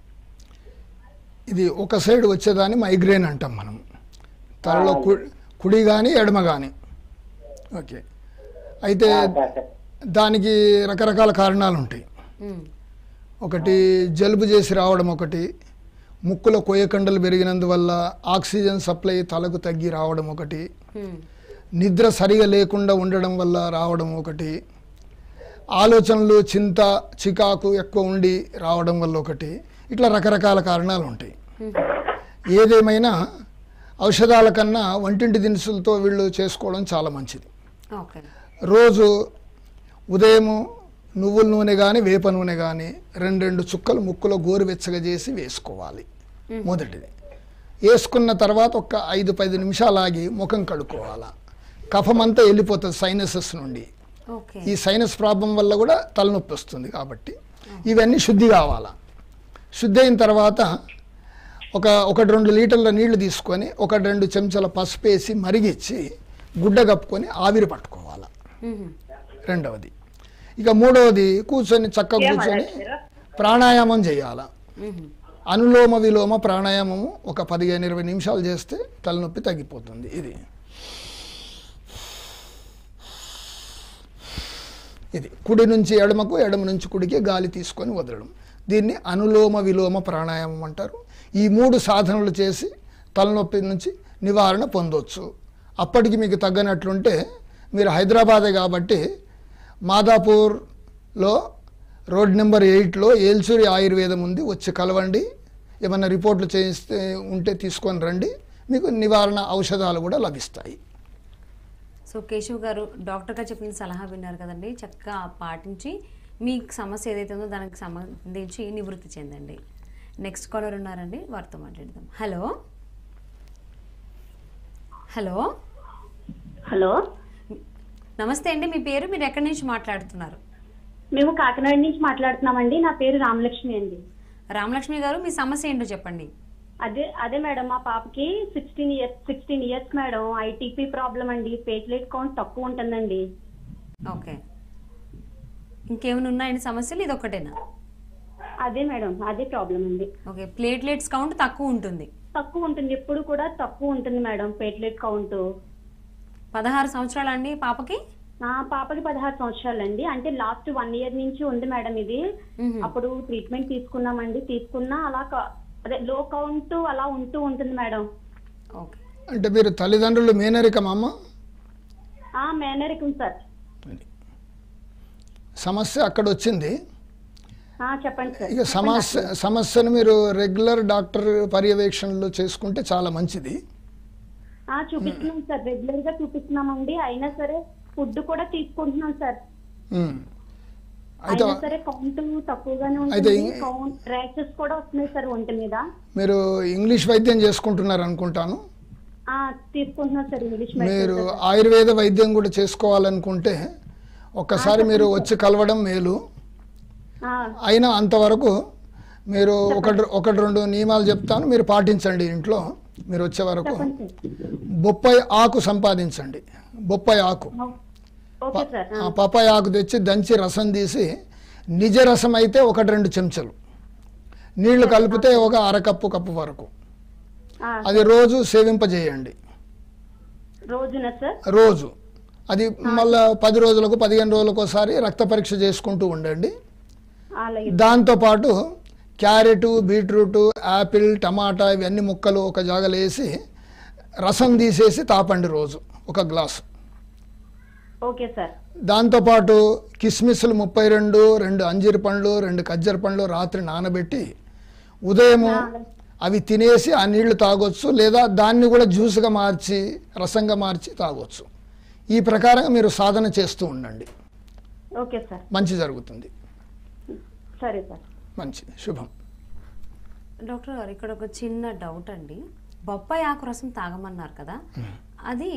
ఇది ఒక సైడ్ వచ్చేదాన్ని మైగ్రేన్ అంటాం మనం తలలో కు- కుడి కానీ ఎడమ కానీ ఓకే అయితే ఆ, డాక్టర్. దానికి రకరకాల కారణాలు ఉంటాయి ఉమ్, ఒకటి జలుబు చేసి రావడం ఒకటి ముక్కులో కొయ్యకండలు పెరిగినందువల్ల ఆక్సిజన్ సప్లై తలకు తగ్గి రావడం ఒకటి ఉమ్, నిద్ర సరిగా లేకుండా ఉండడం వల్ల రావడం ఒకటి ఆలోచనలు చింత చికాకు ఎక్కువ ఉండి రావడం వల్ల ఒకటి ఇట్లా రకరకాల కారణాలు ఉంటాయి ఉమ్. ఏదేమైనా ఔషధాల కన్నా వంటింటి దినుసులతో వీళ్ళు చేసుకోవడం చాలా మంచిది ఓకే రోజు ఉదయము నువ్వుల నూనె కానీ వేప నూనె కానీ రెండు రెండు చుక్కలు ముక్కులో గోరువెచ్చగా చేసి వేసుకోవాలి మొదటిది వేసుకున్న తర్వాత ఒక ఐదు పది నిమిషాలు ఆగి ముఖం కడుక్కోవాలా కఫం అంతా వెళ్ళిపోతుంది సైనసెస్ నుండి ఓకే ఈ సైనస్ ప్రాబ్లం వల్ల కూడా తలనొప్పి వస్తుంది కాబట్టి ఇవన్నీ శుద్ధి కావాలా శుద్ధి అయిన తర్వాత ఒక ఒకటి రెండు లీటర్ల నీళ్లు తీసుకొని ఒకటి రెండు చెంచాల పసుపు వేసి మరిగిచ్చి గుడ్డ కప్పుకొని ఆవిరి పట్టుకోవాలి ఉమ్, రెండవది ఇక మూడవది కూర్చొని చక్కగా కూర్చొని ప్రాణాయామం చేయాల ఉమ్. అనులోమ విలోమ ప్రాణాయామము ఒక పదిహేను ఇరవై నిమిషాలు చేస్తే తలనొప్పి తగ్గిపోతుంది ఇది ఇది కుడి నుంచి ఎడమకు ఎడమ నుంచి కుడికి గాలి తీసుకొని వదలడం దీన్ని అనులోమ విలోమ ప్రాణాయామం అంటారు ఈ మూడు సాధనలు చేసి తలనొప్పి నుంచి నివారణ పొందొచ్చు అప్పటికి మీకు తగ్గనట్లుంటే మీరు హైదరాబాదే కాబట్టి మాదాపూర్లో రోడ్ నెంబర్ ఎయిట్లో ఏల్చూరి ఆయుర్వేదం ఉంది వచ్చి కలవండి ఏమన్నా రిపోర్ట్లు చేయిస్తే ఉంటే తీసుకొని రండి మీకు నివారణ ఔషధాలు కూడా లభిస్తాయి సో కేశవ్ గారు డాక్టర్గా చెప్పిన సలహా విన్నారు కదండి చక్కగా పాటించి మీ సమస్య ఏదైతే ఉందో దానికి సంబంధించి నివృత్తి చెందండి నెక్స్ట్ కాలర్ ఉన్నారండి వారితో మాట్లాడదాం హలో హలో హలో నమస్తే అండి మీ పేరు మీరు ఎక్కడి నుంచి మాట్లాడుతున్నారు మేము కాకినాడ నుంచి మాట్లాడుతున్నామండి నా పేరు రామలక్ష్మి అండి రామలక్ష్మి గారు మీ సమస్య ఏంటో చెప్పండి అదే అదే మేడం మా పాపకి sixteen years sixteen years madam ITP problem అండి ప్లేట్లెట్ కౌంట్ తక్కువ ఉంటుందండి ఓకే ఇంకేమైనా ఉన్నాయండి సమస్యలు ఇది ఒక్కటేనా అదే మేడం అదే ప్రాబ్లం ఉంది ఓకే ప్లేట్లెట్స్ కౌంట్ తక్కువ ఉంటుంది తక్కువ ఉంటుంది ఎప్పుడు కూడా తక్కువ ఉంటుంది మేడం ప్లేట్లెట్ కౌంట్ పదహారు సంవత్సరాలు అండి పాపకి నా పాపకి పదహారు సంవత్సరాలు అండి అంటే లాస్ట్ వన్ ఇయర్ నుంచి ఉంది మేడం ఇది మ్మ్. అప్పుడు ట్రీట్మెంట్ తీసుకున్నామండి తీసుకున్నా అలా క- అదే లో కౌంట్ అలా ఉంటూ ఉంటుంది మేడం ఓకే అంటే మీరు తల్లిదండ్రులు మేనరికమా అమ్మ ఆ మేనరికం సార్ సమస్య అక్కడ వచ్చింది ఆ, చెప్పండి సార్ ఇక సమస్య సమస్యను మీరు రెగ్యులర్ డాక్టర్ పర్యవేక్షణలో చేసుకుంటే చాలా మంచిది ఆ, చూపిస్తున్నాం సార్ రెగ్యులర్ గా చూపిస్తున్నామండి అయినా సరే ఫుడ్ కూడా తీసుకుంటున్నాం సార్ ఉమ్. అయితే అయినా సరే కౌంట్ తక్కువగానే అయితే ఉంటుంది ఇం- కౌంట్ ర్యాషెస్ కూడా వస్తున్నాయి సార్ ఒంటి మీద మీరు ఇంగ్లీష్ వైద్యం చేసుకుంటున్నారు అనుకుంటాను ఆ, తీసుకుంటున్నాం సార్ ఇంగ్లీష్ మీరు మెడిసిన్ ఆయుర్వేద వైద్యం కూడా చేసుకోవాలనుకుంటే ఒక్కసారి మీరు వచ్చి కలవడం మేలు అయినా అంతవరకు మీరు ఒకటి ఒకటి రెండు నియమాలు చెప్తాను మీరు పాటించండి ఇంట్లో మీరు వచ్చే వరకు చెప్పండి సార్ బొప్పాయి ఆకు సంపాదించండి బొప్పాయి ఆకు ఓకే సార్ ఆ పప్పాయి ఆకు తెచ్చి దంచి రసం తీసి నిజ రసం అయితే ఒకటి రెండు చెంచాలు నీళ్లు కలిపితే ఒక అరకప్పు కప్పు వరకు ఆ, అది రోజు సేవింపజేయండి రోజున సార్ రోజు అది మళ్ళా పది రోజులకు పదిహేను రోజులకు ఒకసారి రక్త పరీక్ష చేసుకుంటూ ఉండండి అలాగే దాంతోపాటు క్యారెట్ బీట్రూట్ యాపిల్ టమాటా ఇవన్నీ ముక్కలు ఒక జాగలో వేసి రసం తీసేసి తాపండి రోజు ఒక గ్లాసు ఓకే సార్ దాంతోపాటు కిస్మిస్లు ముప్పై రెండు రెండు అంజీర్ పండ్లు రెండు ఖజ్జర పండ్లు రాత్రి నానబెట్టి ఉదయము అవి తినేసి ఆ నీళ్లు తాగొచ్చు లేదా దాన్ని కూడా జ్యూస్గా మార్చి రసంగా మార్చి తాగొచ్చు ఈ ప్రకారంగా మీరు సాధన చేస్తూ ఉండండి ఓకే సార్ మంచి జరుగుతుంది సరే సార్ మంచిది శుభం డాక్టర్ గారు ఇక్కడ ఒక చిన్న డౌట్ అండి బొప్పాయి ఆకు రసం తాగమన్నారు కదా అది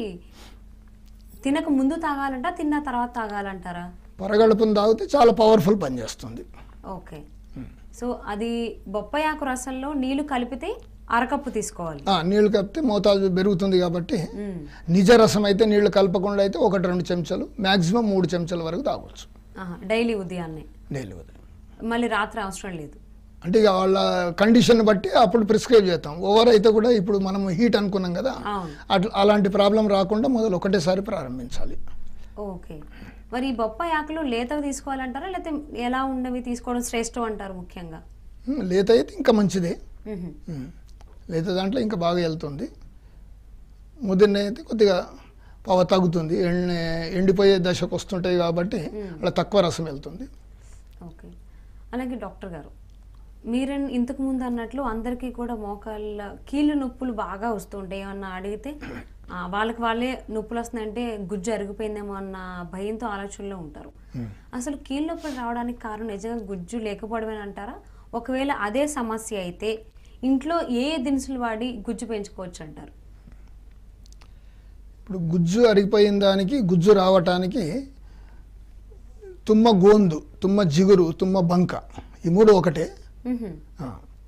తినక ముందు తాగాలంట తిన్న తర్వాత తాగాలంటారా పొరగడుపును తాగితే చాలా పవర్ఫుల్ పనిచేస్తుంది ఓకే సో అది బొప్పాయి ఆకు రసంలో నీళ్లు కలిపితే అరకప్పు తీసుకోవాలి ఆ, నీళ్లు కలిపితే మోతాదు పెరుగుతుంది కాబట్టి మ్మ్. నిజ రసం అయితే నీళ్లు కలపకుండా అయితే ఒకటి రెండు చెంచాలు మ్యాక్సిమం మూడు చెంచాల వరకు తాగొచ్చు ఆహా, డైలీ ఉదయాన్నే డైలీ ఉదయం మళ్ళీ రాత్రి అవసరం లేదు అంటే ఇక వాళ్ళ కండిషన్ బట్టి అప్పుడు ప్రిస్క్రైబ్ చేస్తాం ఓవర్ అయితే కూడా ఇప్పుడు మనం హీట్ అనుకున్నాం కదా అవును అట్లా అలాంటి ప్రాబ్లం రాకుండా మొదలు ఒకటేసారి ప్రారంభించాలి ఓకే మరి ఈ బొప్పాయి ఆకులు లేతవి తీసుకోవాలంటారా లేకపోతే ఎలా ఉన్నవి తీసుకోవడం శ్రేష్టం అంటారు ముఖ్యంగా ఉమ్, లేత అయితే ఇంకా మంచిదే మ్హూ. ఉమ్, లేత దాంట్లో ఇంకా బాగా వెళ్తుంది ముదిరిన అయితే కొద్దిగా పవ తగ్గుతుంది ఎండి ఎండిపోయే దశకు వస్తుంటాయి కాబట్టి అలా తక్కువ రసం వెళ్తుంది ఓకే అలాగే డాక్టర్ గారు మీరు ఇంతకు ముందు అన్నట్లు అందరికీ కూడా మోకాళ్ళ కీళ్ళు నొప్పులు బాగా వస్తుంటాయి ఏమన్నా అడిగితే ఆ, వాళ్ళకి వాళ్ళే నొప్పులు వస్తున్నాయంటే గుజ్జు అరిగిపోయిందేమో అన్న భయంతో ఆలోచనలో ఉంటారు అసలు కీళ్ళ నొప్పులు రావడానికి కారణం నిజంగా గుజ్జు లేకపోవడమే అంటారా ఒకవేళ అదే సమస్య అయితే ఇంట్లో ఏ ఏ దినుసులు వాడి గుజ్జు పెంచుకోవచ్చు అంటారు ఇప్పుడు గుజ్జు అరిగిపోయిన దానికి గుజ్జు రావటానికి తుమ్మ గోందు తుమ్మ జిగురు తుమ్మ బంక ఈ మూడు ఒకటే మ్హూ. ఆ.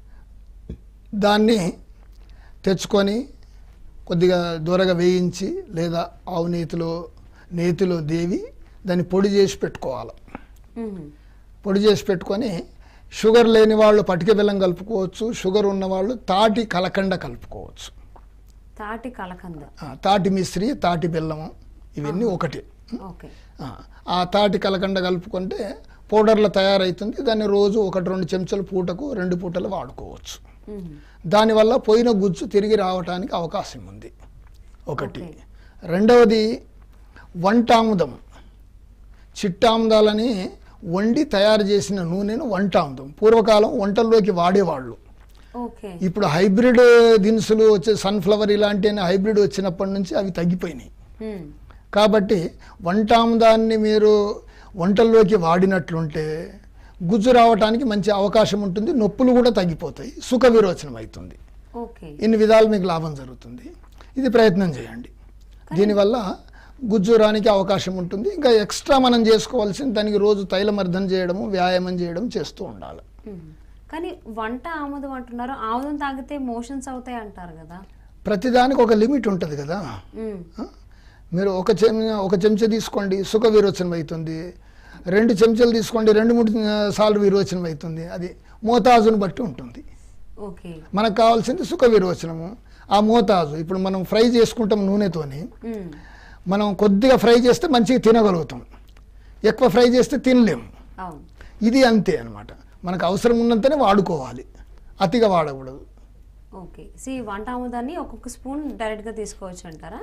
దాన్ని తెచ్చుకొని కొద్దిగా దూరగా వేయించి లేదా ఆవు నేతిలో నేతిలో దేవి దాన్ని పొడి చేసి పెట్టుకోవాలి మ్హూ. పొడి చేసి పెట్టుకొని షుగర్ లేని వాళ్ళు పటిక బెల్లం కలుపుకోవచ్చు షుగర్ ఉన్నవాళ్ళు తాటి కలకండ కలుపుకోవచ్చు తాటి కలకంద ఆ, తాటి మిశ్రి తాటి బెల్లము ఇవన్నీ ఒకటి ఓకే ఆ, ఆ తాటి కలకండ కలుపుకుంటే పౌడర్లో తయారవుతుంది దాన్ని రోజు ఒకటి రెండు చెంచాలు పూటకు రెండు పూటలు వాడుకోవచ్చు మ్హూ. దానివల్ల పోయిన గుజ్జు తిరిగి రావడానికి అవకాశం ఉంది ఒకటి రెండవది వంటాముదం చిట్టాముదాలని వండి తయారు చేసిన నూనెను వంటాముదం పూర్వకాలం వంటల్లోకి వాడేవాళ్ళు ఓకే ఇప్పుడు హైబ్రిడ్ దినుసులు వచ్చే సన్ఫ్లవర్ ఇలాంటి హైబ్రిడ్ వచ్చినప్పటి నుంచి అవి తగ్గిపోయినాయి మ్మ్. కాబట్టి వంటాముదాన్ని మీరు వంటల్లోకి వాడినట్లుంటే గుజ్జు రావడానికి మంచి అవకాశం ఉంటుంది నొప్పులు కూడా తగ్గిపోతాయి సుఖ విరోచనం అవుతుంది ఓకే ఇన్ని విధాలు మీకు లాభం జరుగుతుంది ఇది ప్రయత్నం చేయండి దీనివల్ల గుజ్జు రానికి అవకాశం ఉంటుంది ఇంకా ఎక్స్ట్రా మనం చేసుకోవాల్సింది దానికి రోజు తైలమర్దన చేయడము వ్యాయామం చేయడం చేస్తూ ఉండాలి మ్మ్. కానీ వంట ఆముదం అంటున్నారు ఆముదం తాగితే మోషన్స్ అవుతాయి అంటారు కదా ప్రతిదానికి ఒక లిమిట్ ఉంటుంది కదా మ్మ్. ఆ? మీరు ఒక చెంచా ఒక చెంచా తీసుకోండి సుఖ విరోచనం అవుతుంది రెండు చెంచాలు తీసుకోండి రెండు మూడు ఆ, సార్లు విరోచనం అవుతుంది అది మోతాజును బట్టి ఉంటుంది ఓకే మనకు కావాల్సింది సుఖ విరోచనము ఆ మోతాజు ఇప్పుడు మనం ఫ్రై చేసుకుంటాం నూనెతోని మ్మ్. మనం కొద్దిగా ఫ్రై చేస్తే మంచిగా తినగలుగుతాం ఎక్కువ ఫ్రై చేస్తే తినలేము అవును ఇది అంతే అన్నమాట మనకు అవసరం ఉన్నంతనే వాడుకోవాలి అతిగా వాడకూడదు ఓకే సి వంట ఆముదాన్ని ఒక్కొక్క స్పూన్ డైరెక్ట్గా తీసుకోవచ్చు అంటారా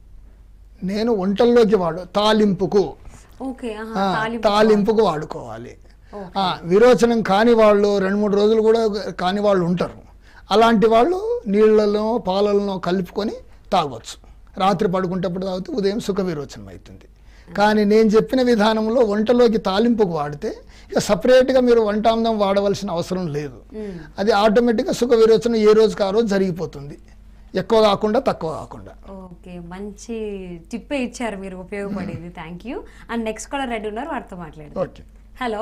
నేను వంటల్లోకి వాడు తాలింపుకు ఓకే ఆహా, ఆ, తాలింపు తాలింపుకు వాడుకోవాలి ఆ, విరోచనం కాని వాళ్ళు రెండు మూడు రోజులు కూడా కాని వాళ్ళు ఉంటారు అలాంటి వాళ్ళు నీళ్ళలో పాలల్లో కలుపుకొని తాగొచ్చు రాత్రి పడుకుంటప్పుడు తాగితే ఉదయం సుఖ విరోచనం అవుతుంది కానీ నేను చెప్పిన విధానంలో వంటలోకి తాలింపుకు వాడితే ఇక సపరేట్గా మీరు వంటాందం వాడవలసిన అవసరం లేదు మ్మ్. అది ఆటోమేటిక్గా సుఖ విరోచనం ఏ రోజుకి ఆ రోజు జరిగిపోతుంది ఎక్కువ కాకుండా తక్కువ కాకుండా ఓకే మంచి టిప్పే ఇచ్చారు మీరు ఉపయోగపడేది thank you and next caller ready ఉన్నారు వారితో మాట్లాడదాం ఓకే హలో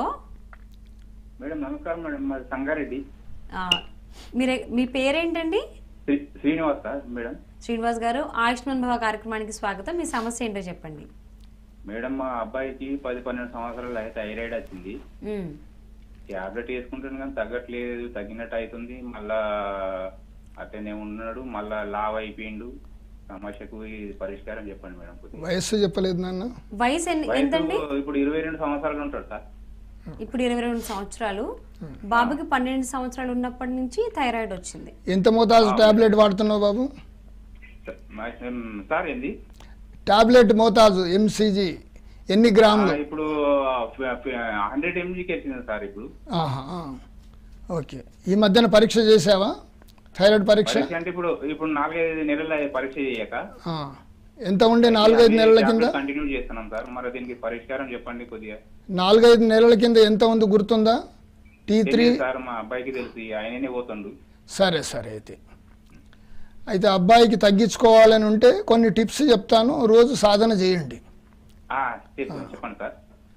మేడం నమస్కారం మేడం మాది సంగారెడ్డి ఆ, మీరే మీ పేరేంటండి శ్రీ శ్రీనివాస్ సార్ మేడం శ్రీనివాస్ గారు ఆయుష్మాన్ భవ కార్యక్రమానికి స్వాగతం మీ సమస్య ఏంటో చెప్పండి మేడం మా అబ్బాయికి పది పన్నెండు సంవత్సరాలు అయితే థైరాయిడ్ వచ్చింది మ్మ్. టాబ్లెట్ వేసుకుంటాను కానీ తగ్గట్లేదు తగ్గినట్టు అవుతుంది మళ్ళా అట్లనే ఉన్నాడు మళ్ళా లావ్ అయిపోయిండు సమస్యకు ఈ పరిష్కారం చెప్పండి మేడం కొద్దిగా. వయస్సు చెప్పలేదు నాన్న వయసు ఎన్ని- వయసు ఎంతండి ఇప్పుడు ఇరవై రెండు సంవత్సరాలు ఉంటాడు సార్ ఇప్పుడు ఇరవై రెండు సంవత్సరాలు బాబుకి పన్నెండు సంవత్సరాలు ఉన్నప్పటి నుంచి థైరాయిడ్ వచ్చింది ఎంత మోతాదు టాబ్లెట్ వాడుతున్నావు బాబు సార్, మా- ఉమ్, సార్ ఏంది టాబ్లెట్ మోతాజు ఎంసీజీ ఎన్ని గ్రాములు ఆ, ఇప్పుడు హండ్రెడ్ ఎంజీకి వచ్చింది సార్ ఇప్పుడు ఆహా, ఆ. ఓకే ఈ మధ్యన పరీక్ష చేసావా థైరాయిడ్ పరీక్ష పరీక్ష అంటే ఇప్పుడు ఇప్పుడు నాలుగైదు నెలల పరీక్ష చేయక ఆ. ఎంత ఉండే నాలుగైదు నెలల కింద కంటిన్యూ చేస్తున్నాం సార్ మరి దీనికి పరిష్కారం చెప్పండి కొద్దిగా నాలుగైదు నెలల కింద ఎంత ఉంది గుర్తుందా టీ త్రీ తెలియదు సార్ మా అబ్బాయికి తెలుసు ఆయననే పోతుండు సరే సరే అయితే అయితే అబ్బాయికి తగ్గించుకోవాలని ఉంటే కొన్ని టిప్స్ చెప్తాను రోజు సాధన చేయండి ఆ, చెప్పండి చెప్పండి సార్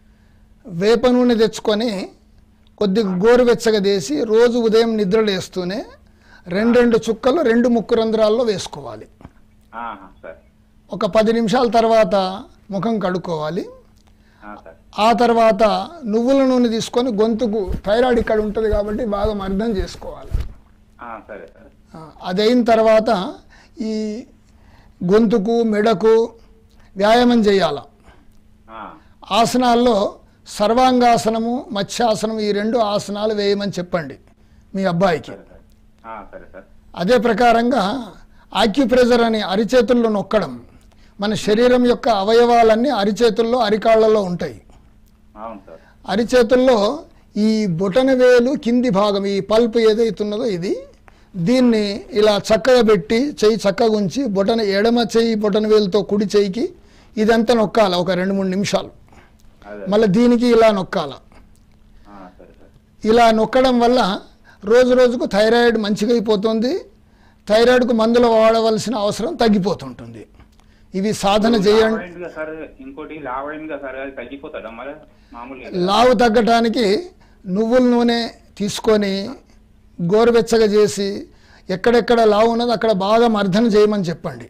వేప నూనె తెచ్చుకొని కొద్దిగా గోరువెచ్చగా చేసి రోజు ఉదయం నిద్రలేస్తూనే రెండు రెండు చుక్కలు రెండు ముక్కు రంధ్రాల్లో వేసుకోవాలి ఆహా, సార్ ఒక పది నిమిషాల తర్వాత ముఖం కడుక్కోవాలి ఆ, సార్ ఆ తర్వాత నువ్వుల నూనె తీసుకొని గొంతుకు థైరాయిడ్ ఇక్కడ ఉంటుంది కాబట్టి బాగా మర్దం చేసుకోవాలి ఆ, సరే సార్ ఆ, అదైన తర్వాత ఈ గొంతుకు మెడకు వ్యాయామం చేయాల ఆ, ఆసనాల్లో సర్వాంగాసనము మత్స్యాసనం ఈ రెండు ఆసనాలు వేయమని చెప్పండి మీ అబ్బాయికి సరే సార్ ఆ, సరే సార్ అదే ప్రకారంగా ఆక్యుప్రెజర్ అని అరిచేతుల్లో నొక్కడం మన శరీరం యొక్క అవయవాలన్నీ అరిచేతుల్లో అరికాళ్లలో ఉంటాయి అవును సార్ అరిచేతుల్లో ఈ బొటన వేలు కింది భాగం ఈ పల్ప్ ఏదైతున్నదో ఇది దీన్ని ఇలా చక్కగా పెట్టి చెయ్యి చక్కగా ఉంచి బొటన ఎడమ చెయ్యి బొటన వేలుతో కుడి చెయ్యికి ఇదంతా నొక్కాల ఒక రెండు మూడు నిమిషాలు అదే మళ్ళీ దీనికి ఇలా నొక్కాల ఆ, సరే సార్ ఇలా నొక్కడం వల్ల రోజు రోజుకు థైరాయిడ్ మంచిగా అయిపోతుంది థైరాయిడ్కు మందులు వాడవలసిన అవసరం తగ్గిపోతుంటుంది ఇవి సాధన చేయండి లావైంది కదా సార్ ఇంకోటి లావైంది కదా సార్ అది తగ్గిపోతాడా మరి మామూలుగా లావు తగ్గటానికి నువ్వుల నూనె తీసుకొని గోరువెచ్చగా చేసి ఎక్కడెక్కడ లావు ఉన్నదో అక్కడ బాగా మర్దన చేయమని చెప్పండి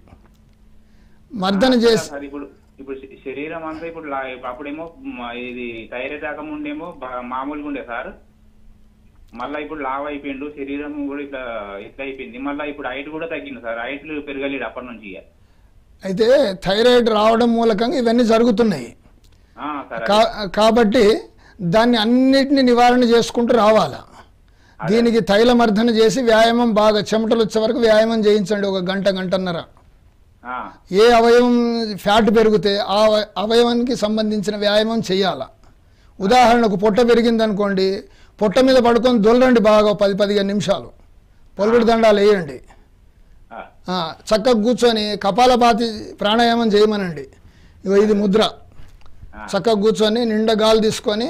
మర్దన చేసి సార్ ఇప్పుడు ఇప్పుడు శ- శరీరం అంతా ఇప్పుడు లా- అప్పుడేమో మ- ఇది థైరాయిడ్ రాకముండేమో బా- మామూలుగా ఉండే సార్ మళ్ళా ఇప్పుడు లావ్ అయిపోయిండు శరీరం కూడా ఇట్లా ఇట్లా అయిపోయింది మళ్ళీ ఇప్పుడు హైట్ కూడా తగ్గింది సార్ హైట్ పెరగలేడు అప్పటి నుంచి ఇక. అయితే థైరాయిడ్ రావడం మూలకంగా ఇవన్నీ జరుగుతున్నాయి ఆ, సార్ కా కాబట్టి దాన్ని అన్నిటిని నివారణ చేసుకుంటూ రావాలా దీనికి తైలమర్దన చేసి వ్యాయామం బాగా చెమటలు వచ్చే వరకు వ్యాయామం చేయించండి ఒక గంట గంటన్నర ఆ, ఏ అవయవం ఫ్యాట్ పెరిగితే ఆ అవ- అవయవానికి సంబంధించిన వ్యాయామం చేయాల ఉదాహరణకు పొట్ట పెరిగింది అనుకోండి పొట్ట మీద పడుకొని దొల్లరండి బాగా ఓ పది పదిహేను నిమిషాలు పొలుగుడు దండాలు వేయండి ఆ, ఆ, చక్కగా కూర్చొని కపాలపాతి ప్రాణాయామం చేయమనండి ఇగో ఇది ముద్ర ఆ. చక్కగా కూర్చొని నిండా గాలి తీసుకొని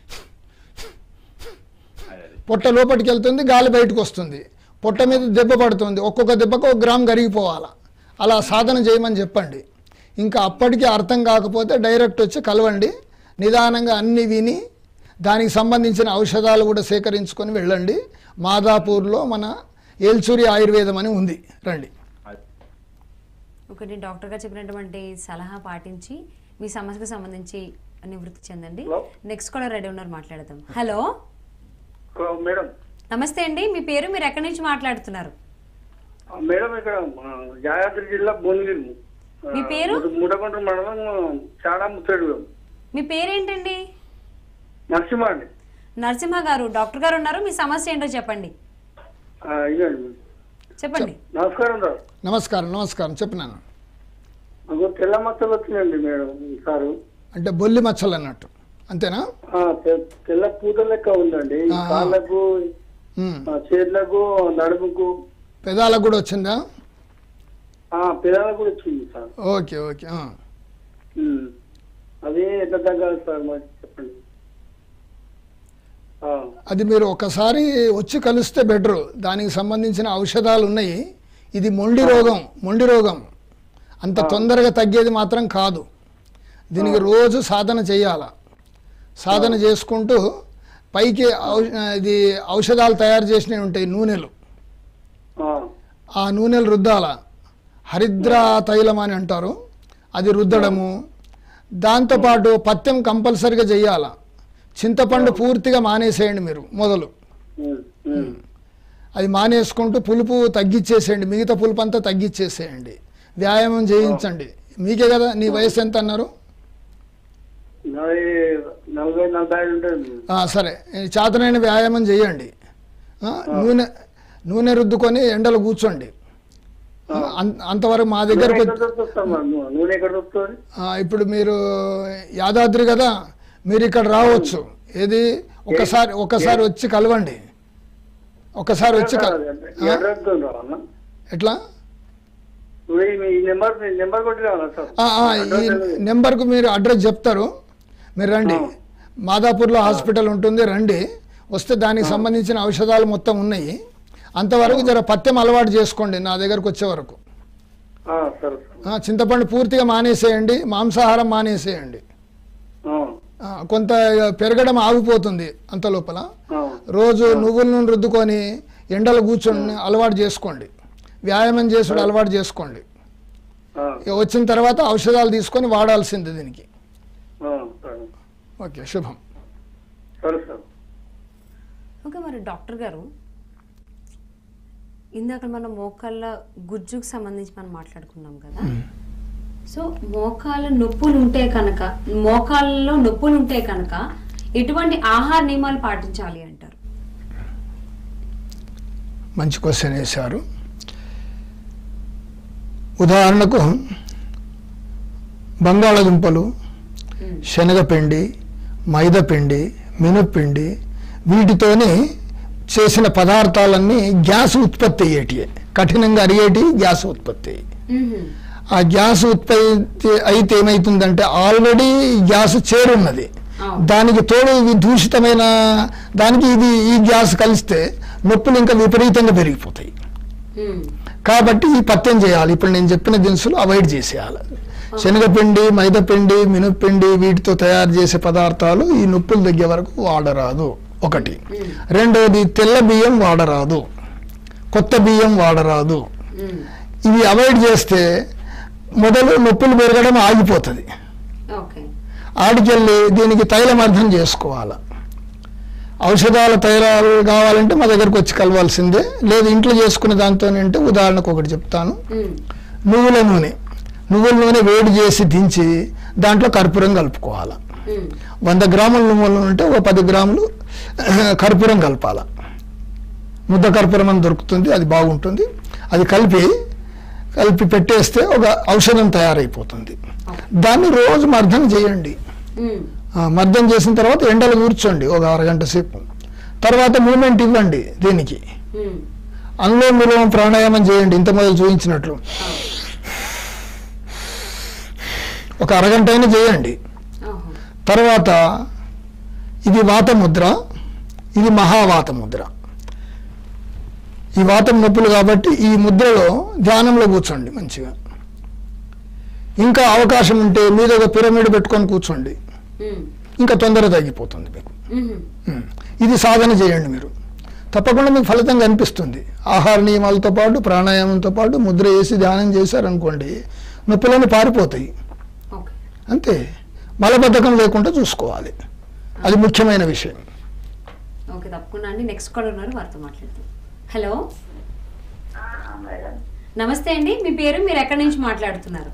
అదే అదే. పొట్ట లోపలికి వెళ్తుంది గాలి బయటకు వస్తుంది పొట్ట మీద దెబ్బ పడుతుంది ఒక్కొక్క దెబ్బకు ఒక గ్రామ్ కరిగిపోవాలా అలా సాధన చేయమని చెప్పండి ఇంకా అప్పటికి అర్థం కాకపోతే డైరెక్ట్ వచ్చి కలవండి నిదానంగా అన్ని విని దానికి సంబంధించిన ఔషధాలు కూడా సేకరించుకొని వెళ్ళండి మాదాపూర్లో మన ఏల్చూరి ఆయుర్వేదం అని ఉంది రండి అదే. ఒకటి డాక్టర్ గారు చెప్పినటువంటి సలహా పాటించి మీ సమస్యకు సంబంధించి నివృత్తి చెందండి హలో. నెక్స్ట్ కూడా రెడీ ఉన్నారు మాట్లాడదాం హలో హలో మేడం నమస్తే అండి మీ పేరు మీరు ఎక్కడి నుంచి మాట్లాడుతున్నారు ఆ, మేడం ఇక్కడ ఆ, యాదాద్రి జిల్లా భువనగిరి ఆ, మీ పేరు? ముడ- ముడకొండ మండలం చాలా ముత్తడు మీ పేరేంటండి నరసింహ అండి నరసింహ గారు డాక్టర్ గారు ఉన్నారు మీ సమస్య ఏంటో చెప్పండి ఆ, ఇదండి చెప్పండి నమస్కారం సార్ నమస్కారం నమస్కారం చెప్పినాను నాకు తెల్ల మచ్చలు వచ్చినాయండి మేడం సారు అంటే బొల్లి మచ్చలు అన్నట్టు అంతేనా ఆ, తె- తెల్ల పూత లెక్క ఉందండి ఆ. కాళ్ళకు ఉమ్. ఆ, చేతులకు నడుముకు పెదాలకు కూడా వచ్చిందా ఆ, పెదాలకు కూడా వచ్చింది సార్ ఓకే ఓకే ఆ. ఉమ్. అది ఎట్లా తగ్గాలి సార్ మరి చెప్పండి ఆ, అది మీరు ఒకసారి వచ్చి కలిస్తే బెటరు దానికి సంబంధించిన ఔషధాలు ఉన్నాయి ఇది మొండి రోగం మొండి రోగం అంత తొందరగా తగ్గేది మాత్రం కాదు దీనికి రోజు సాధన చేయాల సాధన చేసుకుంటూ పైకి ఔ- ఇది ఔషధాలు తయారు చేసినవి ఉంటాయి నూనెలు ఆ, ఆ నూనెలు రుద్దాల హరిద్ర తైలం అని అంటారు అది రుద్దడము దాంతోపాటు పత్యం కంపల్సరిగా చెయ్యాల చింతపండు పూర్తిగా మానేసేయండి మీరు మొదలు ఉమ్, ఉమ్. అది మానేసుకుంటూ పులుపు తగ్గించేసేయండి మిగతా పులుపు అంతా తగ్గించేసేయండి వ్యాయామం చేయించండి మీకే కదా నీ వయసు ఎంత అన్నారు నాది నలభై నలభై ఐదు ఉంటుంది ఆ, సరే చేతనైన వ్యాయామం చేయండి ఆ, నూనె నూనె రుద్దుకొని ఎండలో కూర్చోండి ఆ, అంత- అంతవరకు మా దగ్గరకు నూనె ఎక్కడ వచ్చి- దొరుకుతుంది అమ్మా? నూ- నూనె ఎక్కడ దొరుకుతుంది ఆ, ఇప్పుడు మీరు యాదాద్రి కదా మీరు ఇక్కడ రావచ్చు ఏది ఒకసారి ఒకసారి వచ్చి కలవండి ఒకసారి వచ్చి కల- ఆ? అడ్రస్ రావాలన్నా ఎట్లా ఇప్పుడు ఈ- ఈ నెంబర్ ఈ నెంబర్ కొట్టి రావాలా సార్ ఆ, ఆ, ఈ నెంబర్కు మీరు అడ్రస్ చెప్తారు మీరు రండి మాదాపూర్లో హాస్పిటల్ ఉంటుంది రండి వస్తే దానికి సంబంధించిన ఔషధాలు మొత్తం ఉన్నాయి అంతవరకు జర పత్యం అలవాటు చేసుకోండి నా దగ్గరకు వచ్చే వరకు ఆ, సరే సార్ ఆ, చింతపండు పూర్తిగా మానేసేయండి మాంసాహారం మానేసేయండి ఆ, ఆ, కొంత పెరగడం ఆగిపోతుంది అంత లోపల ఆ, రోజు నువ్వుల నూనె రుద్దుకొని ఎండలో కూర్చొని అలవాటు చేసుకోండి వ్యాయామం చేసుడు అలవాటు చేసుకోండి ఆ, ఇక వచ్చిన తర్వాత ఔషధాలు తీసుకొని వాడాల్సింది దీనికి ఆ, సరే ఓకే శుభం సరే సార్ ఓకే మరి డాక్టర్ గారు ఇందాక మనం మోకాళ్ళ గుజ్జుకు సంబంధించి మనం మాట్లాడుకున్నాం కదా సో మోకాళ్ళ నొప్పులు ఉంటే కనుక మోకాళ్ళలో నొప్పులు ఉంటే కనుక ఎటువంటి ఆహార నియమాలు పాటించాలి అంటారు మంచి క్వశ్చన్ వేశారు ఉదాహరణకు బంగాళదుంపలు శనగపిండి మైదాపిండి మినప్పిండి వీటితోని చేసిన పదార్థాలన్నీ గ్యాస్ ఉత్పత్తి అయ్యేటివి కఠినంగా అరిగేటి గ్యాస్ ఉత్పత్తి అయ్యేవి. ఆ గ్యాస్ ఉత్పత్తి అయితే ఏమైతుందంటే ఆల్రెడీ గ్యాస్ చేరున్నది అవును. దానికి తోడు ఇవి దూషితమైన దానికి ఇది ఈ గ్యాస్ కలిస్తే నొప్పులు ఇంకా విపరీతంగా పెరిగిపోతాయి మ్మ్. కాబట్టి ఈ పత్యం చేయాలి ఇప్పుడు నేను చెప్పిన దినుసులు అవాయిడ్ చేసేయాలి శనగపిండి మైదాపిండి మినప్పిండి వీటితో తయారు చేసే పదార్థాలు ఈ నొప్పులు తగ్గే వరకు వాడరాదు ఒకటి రెండవది తెల్ల బియ్యం వాడరాదు కొత్త బియ్యం వాడరాదు మ్మ్. ఇవి అవాయిడ్ చేస్తే మొదలు నొప్పులు పెరగడం ఆగిపోతుంది ఓకే ఆడికెళ్ళి దీనికి తైలమర్థం చేసుకోవాలి ఔషధాల తైలాలు కావాలంటే మా దగ్గరకు వచ్చి కలవాల్సిందే లేదు ఇంట్లో చేసుకునే దాంతో అంటే ఉదాహరణకు ఒకటి చెప్తాను మ్మ్. నువ్వుల నూనె నువ్వుల నూనె వేడి చేసి దించి దాంట్లో కర్పూరం కలుపుకోవాలి మ్మ్. వంద గ్రాముల నువ్వుల నూనె ఉంటే ఒక పది గ్రాములు కర్పూరం కలపాల ముద్ద కర్పూరం అని దొరుకుతుంది అది బాగుంటుంది అది కలిపి కలిపి పెట్టేస్తే ఒక ఔషధం తయారైపోతుంది దాన్ని రోజు మర్దన చేయండి మ్మ్. ఆ, మర్దన చేసిన తర్వాత ఎండలో కూర్చోండి ఒక అరగంట సేపు తర్వాత మూమెంట్ ఇవ్వండి దీనికి మ్మ్. అనులోమ విలోమ ప్రాణాయామం చేయండి ఇంత మొదలు చూపించినట్లు ఒక అరగంట అయినా చేయండి ఓహో. తర్వాత ఇది వాత ముద్ర ఇది మహావాత ముద్ర ఈ వాతం నొప్పులు కాబట్టి ఈ ముద్రలో ధ్యానంలో కూర్చోండి మంచిగా ఇంకా అవకాశం ఉంటే మీద ఒక పిరమిడ్ పెట్టుకొని కూర్చోండి మ్మ్. ఇంకా తొందర తగ్గిపోతుంది మీకు మ్మ్. ఉమ్. ఇది సాధన చేయండి మీరు తప్పకుండా మీకు ఫలితం కనిపిస్తుంది ఆహార నియమాలతో పాటు ప్రాణాయామంతో పాటు ముద్ర వేసి ధ్యానం చేశారనుకోండి నొప్పులన్నీ పారిపోతాయి ఓకే అంతే మలబద్ధకం లేకుండా చూసుకోవాలి అది ముఖ్యమైన విషయం ఓకే తప్పకుండా అండి నెక్స్ట్ కాల్ ఉన్నారు వారితో మాట్లాడతాం హలో మేడం నమస్తే అండి మీ పేరు మీరు ఎక్కడి నుంచి మాట్లాడుతున్నారు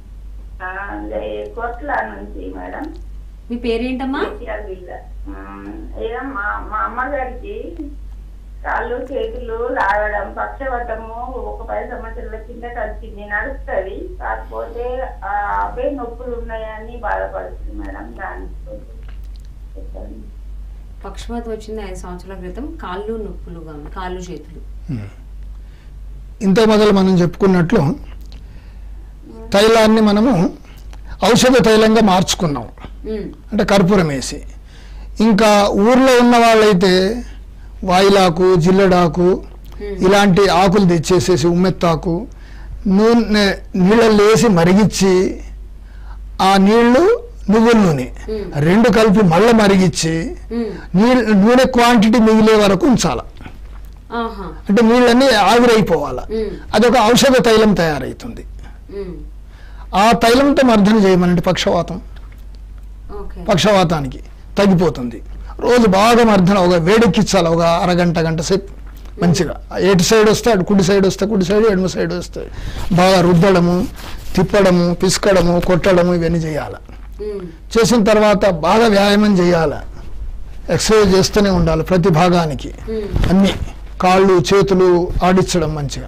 కోట్ల నుంచి మేడం మీ పేరేంటమ్మా కేసీఆర్ వీళ్ళ. ఉమ్, ఇక మా మా అమ్మగారికి కాళ్ళు చేతులు లాగడం పక్షవటము ఒక పది సంవత్సరాల కింద కలిసింది నడుస్తుంది కాకపోతే ఆ, అవే నొప్పులు ఉన్నాయని బాధపడుతుంది మేడం దానికి కొంచెం చెప్పండి. పక్షవాతం వచ్చింది ఐదు సంవత్సరాల క్రితం కాళ్ళు నొప్పులుగా ఉంది కాళ్ళు చేతులు ఇంత మొదలు మనం చెప్పుకున్నట్లు తైలాన్ని మనము ఔషధ తైలంగా మార్చుకున్నాం ఉమ్, అంటే కర్పూరం వేసి ఇంకా ఊర్లో ఉన్న వాళ్ళైతే వాయిలాకు జిల్లడాకు ఇలాంటి ఆకులు తెచ్చేసేసి ఉమ్మెత్తాకు నూనె నీళ్ళల్లో వేసి మరిగించి ఆ నీళ్లు నువ్వుల నూనె రెండు కలిపి మళ్ళీ మరిగించి ఉమ్, నీళ్ళ నూనె క్వాంటిటీ మిగిలే వరకు ఉంచాలి ఆహా అంటే నీళ్ళన్నీ ఆవిరైపోవాలి ఉమ్, అదొక ఔషధ తైలం తయారవుతుంది ఉమ్, ఆ తైలంతో మర్దన చేయమనండి పక్షవాతం ఓకే పక్షవాతానికి తగ్గిపోతుంది రోజు బాగా మర్దన ఒక వేడెక్కించాలి ఒక అరగంట గంట సేపు మంచిగా ఎటు సైడ్ వస్తే అటు కుడి సైడ్ వస్తే కుడి సైడ్ ఎడమ సైడ్ వస్తే బాగా రుద్దడము తిప్పడము పిసకడము కొట్టడము ఇవన్నీ చేయాలి ఉమ్, చేసిన తర్వాత బాగా వ్యాయామం చేయాలి ఎక్సర్సైజ్ చేస్తూనే ఉండాలి ప్రతి భాగానికి ఉమ్, అన్ని కాళ్ళు చేతులు ఆడించడం మంచిగా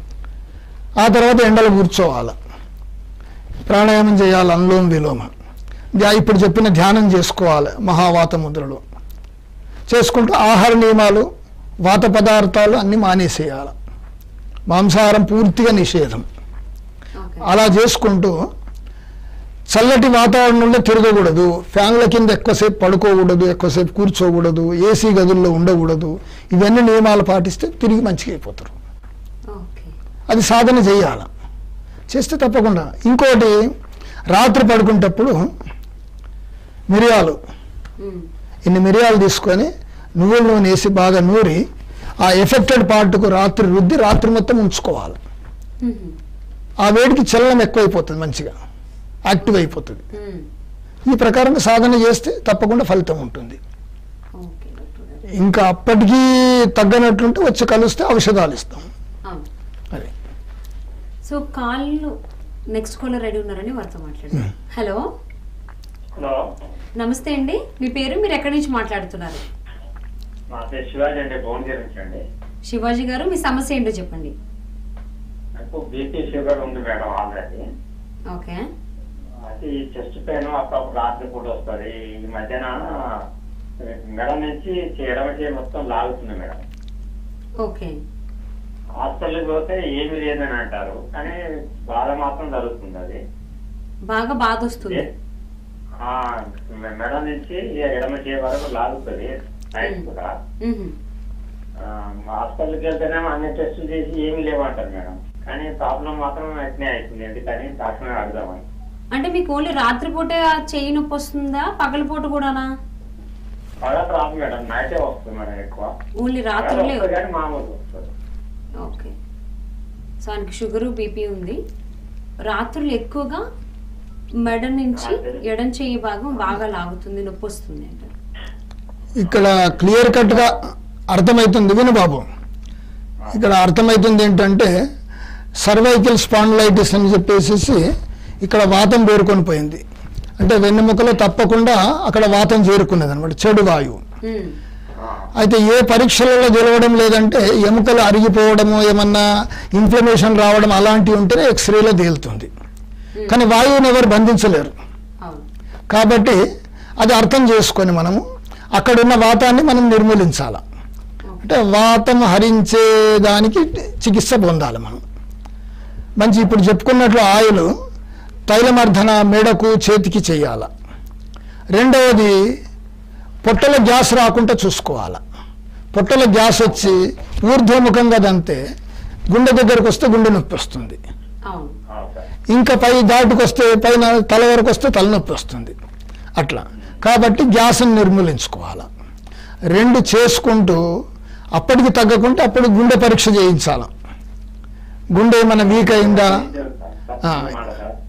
ఆ తర్వాత ఎండలు కూర్చోవాలి ప్రాణాయామం చేయాలి అనులోమ విలోమ ధ్యా- ఇప్పుడు చెప్పిన ధ్యానం చేసుకోవాలి మహావాత ముద్రలు చేసుకుంటూ ఆహార నియమాలు వాత పదార్థాలు అన్నీ మానేసేయాలి మాంసాహారం పూర్తిగా నిషేధం ఓకే అలా చేసుకుంటూ చల్లటి వాతావరణంలో తిరగకూడదు ఫ్యాన్ల కింద ఎక్కువసేపు పడుకోకూడదు ఎక్కువసేపు కూర్చోకూడదు ఏసీ గదుల్లో ఉండకూడదు ఇవన్నీ నియమాలు పాటిస్తే తిరిగి మంచిగా అయిపోతారు ఓకే అది సాధన చేయాలి చేస్తే తప్పకుండా ఇంకోటి రాత్రి పడుకునేటప్పుడు మిరియాలు ఉమ్, ఇన్ని మిరియాలు తీసుకొని నువ్వుల నూనె వేసి బాగా నూరి ఆ ఎఫెక్టెడ్ పార్ట్కు రాత్రి రుద్ది రాత్రి మొత్తం ఉంచుకోవాలి ఉమ్, ఆ వేడికి చలనం ఎక్కువైపోతుంది మంచిగా యాక్టివ్ అయిపోతుంది ఉమ్, ఈ ప్రకారంగా సాధన చేస్తే తప్పకుండా ఫలితం ఉంటుంది ఓకే డాక్టర్ గారు ఇంకా అప్పటికీ తగ్గనట్లుంటే వచ్చి కలిస్తే ఔషధాలు ఇస్తాం అవును అది సో కాళ్ళు నెక్స్ట్ కాలర్ రెడీ ఉన్నారని వారితో మాట్లాడారు హలో హలో నమస్తే అండి మీ పేరు మీరు ఎక్కడి నుంచి మాట్లాడుతున్నారు నా పేరు శివాజీ అండి భువనగిరి నుంచి అండి శివాజీ గారు మీ సమస్య ఏంటో చెప్పండి నాకు బీపీ షుగర్ ఉంది మేడం ఆల్రెడీ ఓకే అది చెస్ట్ పెయిన్ అప్పుడప్పుడు రాత్రి పూట వస్తుంది ఈ మధ్యన మెడ నుంచి ఎడమ చేయి మొత్తం లాగుతుంది మేడం ఓకే హాస్పిటల్కి పోతే ఏమీ లేదని అంటారు కానీ బాధ మాత్రం జరుగుతుంది అది బాగా బాధ వస్తుంది ఆ, మెడ నుంచి ఎడమ చేయి వరకు లాగుతుంది నైట్ మ్మ్. కూడా మ్మ్. ఆ, హాస్పిటల్కి వెళ్తేనేమో అన్ని టెస్టులు చేసి ఏమీ లేవంటారు మేడం కానీ ప్రాబ్లం మాత్రం అట్నే అవుతుంది ఎందుకని డాక్టర్ అడుగుదామని అంటే మీకు ఓన్లీ రాత్రిపూట చెయ్యి నొప్పి వస్తుందా పగలపూట కూడానా పగలు రాదు మేడం నైటే వస్తుంది మేడం ఎక్కువ ఓన్లీ పగలు రాత్రులే వస్తుంది కానీ మామూలు వస్తుంది ఓకే సో ఆయనకి షుగరు బీపీ ఉంది రాత్రులు ఎక్కువగా మెడ నుంచి ఎడం చెయ్యి భాగం బాగా లాగుతుంది నొప్పి వస్తుంది అంటారు ఇక్కడ క్లియర్ కట్గా అర్థమవుతుంది విను బాబు ఇక్కడ అర్థమవుతుంది ఏంటంటే సర్వైకల్ స్పాండిలైటిస్ అని చెప్పేసి ఇక్కడ వాతం పేరుకొని పోయింది అంటే వెన్నెముకలో తప్పకుండా అక్కడ వాతం చేరుకున్నది అనమాట చెడు వాయువు మ్మ్. అయితే ఏ పరీక్షలలో గెలవడం లేదంటే ఎముకలు అరిగిపోవడము ఏమన్నా ఇన్ఫ్లమేషన్ రావడం అలాంటివి ఉంటేనే ఎక్స్రేలో తేలుతుంది కానీ వాయువుని ఎవరు బంధించలేరు అవును కాబట్టి అది అర్థం చేసుకొని మనము అక్కడున్న వాతాన్ని మనం నిర్మూలించాలి అంటే వాతం హరించే దానికి చికిత్స పొందాలి మనం మంచి ఇప్పుడు చెప్పుకున్నట్లు ఆయిల్ తైలమర్ధన మెడకు చేతికి చేయాల రెండవది పొట్టలో గ్యాస్ రాకుండా చూసుకోవాలి పొట్టలో గ్యాస్ వచ్చి ఊర్ధ్వముఖంగా దంతే గుండె దగ్గరకు వస్తే గుండె నొప్పి వస్తుంది అవును అవును సార్ ఇంకా పై దాటికి వస్తే పైన తల వరకు వస్తే తలనొప్పి వస్తుంది అట్లా కాబట్టి గ్యాస్ని నిర్మూలించుకోవాలి రెండు చేసుకుంటూ అప్పటికి తగ్గకుంటే అప్పుడు గుండె పరీక్ష చేయించాలి గుండె ఏమైనా వీక్ అయిందా ఆ,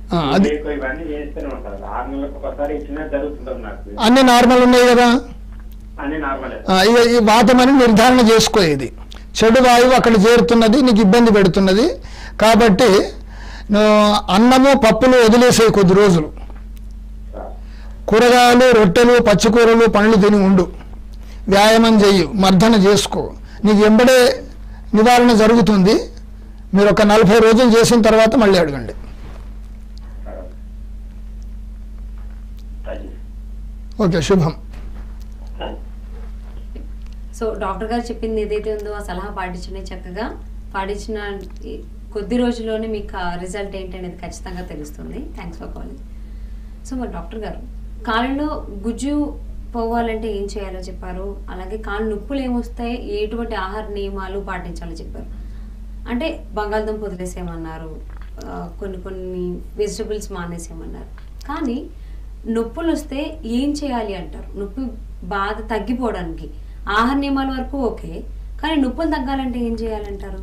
ఆ, అది ఎక్కువ ఇవన్నీ చేస్తూనే ఉంటారు ఆరు నెలలకు ఒకసారి ఇచ్చినా జరుగుతుంటుంది నాకు అన్ని నార్మల్ ఉన్నాయి కదా అన్ని నార్మలే ఆ, ఇక ఈ వాతం అని నిర్ధారణ చేసుకో ఇది చెడు వాయువు అక్కడ చేరుతున్నది నీకు ఇబ్బంది పెడుతున్నది కాబట్టి నువ్వు అన్నము పప్పులు వదిలేసే కొద్ది రోజులు సార్ కూరగాయలు రొట్టెలు పచ్చికూరలు పండ్లు తిని ఉండు వ్యాయామం చెయ్యి మర్దన చేసుకో నీకు ఎంబడే నివారణ జరుగుతుంది మీరు ఒక నలభై రోజులు చేసిన తర్వాత మళ్ళీ అడగండి సరే. Thank you. ఓకే శుభం సో డాక్టర్ గారు చెప్పింది ఏదైతే ఉందో ఆ సలహా పాటించండి చక్కగా పాటించిన ఈ కొద్ది రోజుల్లోనే మీకు ఆ రిజల్ట్ ఏంటి అనేది ఖచ్చితంగా తెలుస్తుంది థ్యాంక్స్ ఫర్ కాలింగ్ సో మరి డాక్టర్ గారు కాళ్ళలో గుజ్జు పోవాలంటే ఏం చేయాలో చెప్పారు అలాగే కాళ్ళు నొప్పులు ఏమొస్తాయి ఎటువంటి ఆహార నియమాలు పాటించాలో చెప్పారు అంటే బంగాళదుంప వదిలేసేయమన్నారు ఆ, కొన్ని కొన్ని వెజిటబుల్స్ మానేసేయమన్నారు కానీ నొప్పులు వస్తే ఏం చేయాలి అంటారు నొప్పి బాధ తగ్గిపోవడానికి ఆహార నియమాల వరకు ఓకే కానీ నొప్పులు తగ్గాలంటే ఏం చేయాలంటారు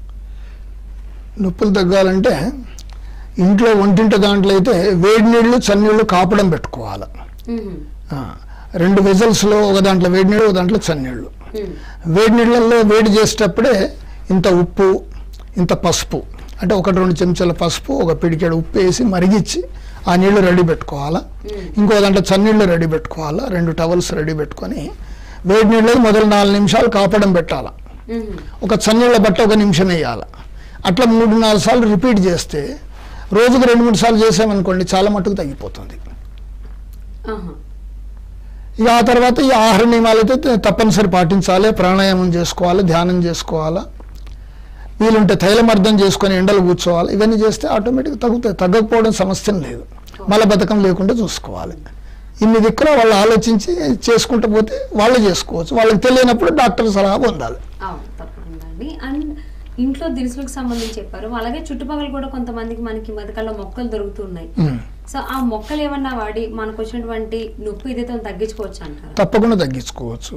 నొప్పులు తగ్గాలంటే ఇంట్లో ఒంటింట దాంట్లో అయితే వేడి నీళ్ళు చన్నీళ్ళు కాపడం పెట్టుకోవాలి మ్మ్. ఆ, రెండు వెజల్స్లో ఒక దాంట్లో వేడి నీళ్ళు ఒక దాంట్లో చన్నీళ్ళు మ్మ్. వేడి నీళ్ళల్లో వేడి చేసేటప్పుడే ఇంత ఉప్పు ఇంత పసుపు అంటే ఒకటి రెండు చెంచాల పసుపు ఒక పిడికెడు ఉప్పు వేసి మరిగించి ఆ నీళ్లు రెడీ పెట్టుకోవాలా ఇంకో దాంట్లో చన్నీళ్ళు రెడీ పెట్టుకోవాలా రెండు టవల్స్ రెడీ పెట్టుకొని వేడి నీళ్ళు మొదలు నాలుగు నిమిషాలు కాపడం పెట్టాలా మ్మ్. ఒక చన్నీళ్ళ బట్ట ఒక నిమిషం వేయాలి అట్లా మూడు నాలుగు సార్లు రిపీట్ చేస్తే రోజుకు రెండు మూడు సార్లు చేసామనుకోండి చాలా మట్టుకు తగ్గిపోతుంది ఆహా. ఇక ఆ తర్వాత ఈ ఆహార నియమాలు అయితే త- తప్పనిసరి పాటించాలి ప్రాణాయామం చేసుకోవాలి ధ్యానం చేసుకోవాలి వీలుంటే తైలమర్దం చేసుకొని ఎండలు కూర్చోవాలి ఇవన్నీ చేస్తే ఆటోమేటిక్గా తగ్గుతాయి తగ్గకపోవడం సమస్య లేదు మలబద్ధకం లేకుండా చూసుకోవాలి ఇన్ని దిక్కున వాళ్ళు ఆలోచించి చేసుకుంటూ పోతే వాళ్ళు చేసుకోవచ్చు వాళ్ళకి తెలియనప్పుడు డాక్టర్ సలహా పొందాలి అవును తప్పకుండా అండి అండ్ ఇంట్లో దినుసులకు సంబంధించి చెప్పారు అలాగే చుట్టుపక్కల కూడా కొంతమందికి మనకి ఈ మధ్యకాలంలో మొక్కలు దొరుకుతున్నాయి ఉమ్. సో ఆ మొక్కలు ఏమన్నా వాడి మనకు వచ్చినటువంటి నొప్పి ఏదైతే ఉందో తగ్గించుకోవచ్చు అంటారు తప్పకుండా తగ్గించుకోవచ్చు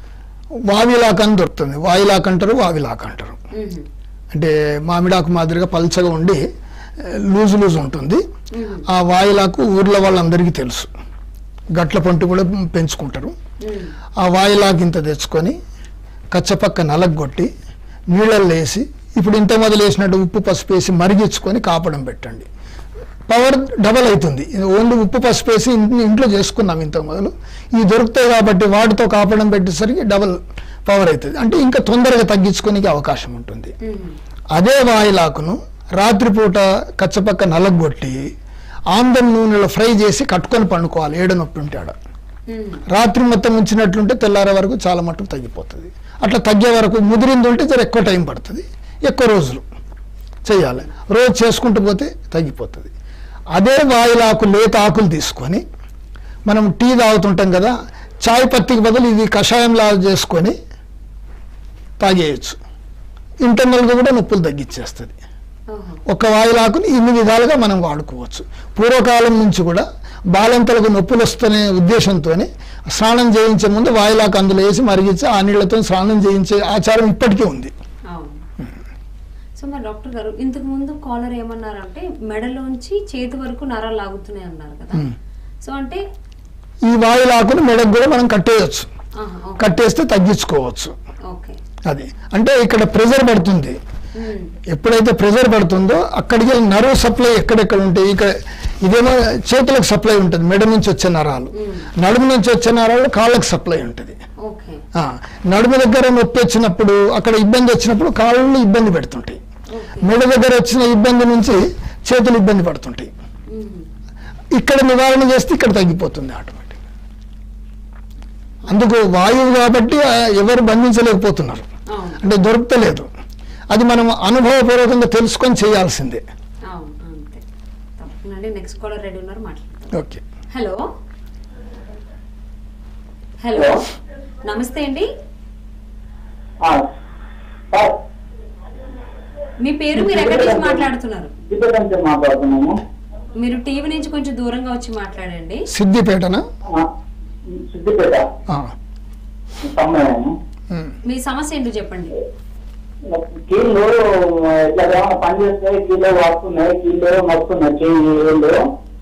వావిలాక్ అని దొరుకుతుంది వాయిలాక్ అంటారు వావిలాక్ అంటారు అంటే మామిడాకు మాదిరిగా పల్చగా ఉండి ఆ, లూజు లూజు ఉంటుంది ఆ వాయిలాకు ఊర్లో వాళ్ళందరికీ తెలుసు గట్ల పంట కూడా పెంచుకుంటారు ఆ వాయిలాకు ఇంత తెచ్చుకొని కచ్చపక్క నలగొట్టి నీళ్ళల్లో వేసి ఇప్పుడు ఇంత మొదలు వేసినట్టు ఉప్పు పసుపు వేసి మరిగించుకొని కాపడం పెట్టండి పవర్ డబల్ అవుతుంది ఇది ఓన్లీ ఉప్పు పసుపు వేసి ఇంటి- ఇంట్లో చేసుకున్నాం ఇంత మొదలు ఇవి దొరుకుతాయి కాబట్టి వాటితో కాపడం పెట్టేసరికి డబల్ పవర్ అవుతుంది అంటే ఇంకా తొందరగా తగ్గించుకోనికి అవకాశం ఉంటుంది అదే వాయిలాకును రాత్రిపూట కచ్చపక్క నలగొట్టి ఆందం నూనెలో ఫ్రై చేసి కట్టుకొని పండుకోవాలి ఏడ నొప్పి ఉంటే ఆడ రాత్రి మొత్తం ఉంచినట్లుంటే తెల్లారే వరకు చాలా మట్టుకు తగ్గిపోతుంది అట్లా తగ్గే వరకు ముదిరింది ఉంటే జర ఎక్కువ టైం పడుతుంది ఎక్కువ రోజులు చేయాలి రోజు చేసుకుంటూ పోతే తగ్గిపోతుంది అదే వాయిలాకు లేత ఆకులు తీసుకొని మనం టీ తాగుతుంటాం కదా చాయ్ పత్తికి బదులు ఇది కషాయం లాగా చేసుకొని తాగేయచ్చు ఇంటర్నల్గా కూడా నొప్పులు తగ్గించేస్తుంది ఓహో ఒక వాయులాకుని ఇన్ని విధాలుగా మనం వాడుకోవచ్చు పూర్వకాలం నుంచి కూడా బాలంతలకు నొప్పులు వస్తునే ఉద్దేశంతోనే స్నానం చేయించే ముందు వాయులాకు అందులో వేసి మరిగించి ఆ నీళ్లతో స్నానం చేయించే ఆచారం ఇప్పటికీ ఉంది అవును సో మరి డాక్టర్ గారు ఇంతకు ముందు కాలర్ ఏమన్నారంటే మెడలోంచి చేతి వరకు నరాలు లాగుతున్నాయి అన్నారు కదా సో అంటే ఈ వాయులాకును మెడకు కూడా మనం కట్టేయచ్చు ఆహా, ఓకే. కట్టేస్తే తగ్గించుకోవచ్చు ఓకే అది అంటే ఇక్కడ ప్రెజర్ పడుతుంది మ్మ్. ఎప్పుడైతే ప్రెజర్ పడుతుందో అక్కడికి వెళ్ళి నర్వ్ సప్లై ఎక్కడెక్కడ ఉంటాయి ఇక్కడ ఇదేమో చేతులకు సప్లై ఉంటుంది మెడ నుంచి వచ్చే నరాలు నడుము నుంచి వచ్చే నరాలు కాళ్ళకు సప్లై ఉంటుంది ఓకే ఆ, నడుము దగ్గర నొప్పి వచ్చినప్పుడు అక్కడ ఇబ్బంది వచ్చినప్పుడు కాళ్ళు ఇబ్బంది పెడుతుంటాయి మెడ దగ్గర వచ్చిన ఇబ్బంది నుంచి చేతులు ఇబ్బంది పడుతుంటాయి మ్మ్. ఇక్కడ నివారణ చేస్తే ఇక్కడ తగ్గిపోతుంది ఆటోమేటిక్ అందుకు వాయువు కాబట్టి ఆ, ఎవరు బంధించలేకపోతున్నారు అవును అంటే దొరుకుతలేదు అది మనం అనుభవపూర్వకంగా తెలుసుకొని చేయాల్సిందే అవును అంతే తప్పకుండా నెక్స్ట్ కాలర్ రెడీ ఉన్నారు మాట్లాడతారు ఓకే హలో హలో నమస్తే అండి సార్ మీ పేరు మీరు ఎక్కడి నుంచి మాట్లాడుతున్నారు ఇక్కడ నుంచి మాట్లాడుతున్నాము మీరు టీవీ నుంచి కొంచెం దూరంగా వచ్చి మాట్లాడండి సిద్దిపేటన ఆ, సిద్దిపేట ఆ, సమయము ఉమ్. మీ సమస్య ఏంటో చెప్పండి కీళ్ళు ఇట్లా ఏమైనా పని చేస్తే కీళ్ళు వస్తున్నాయి కీళ్ళు నొస్తున్నాయి చెయ్యి ఏళ్ళు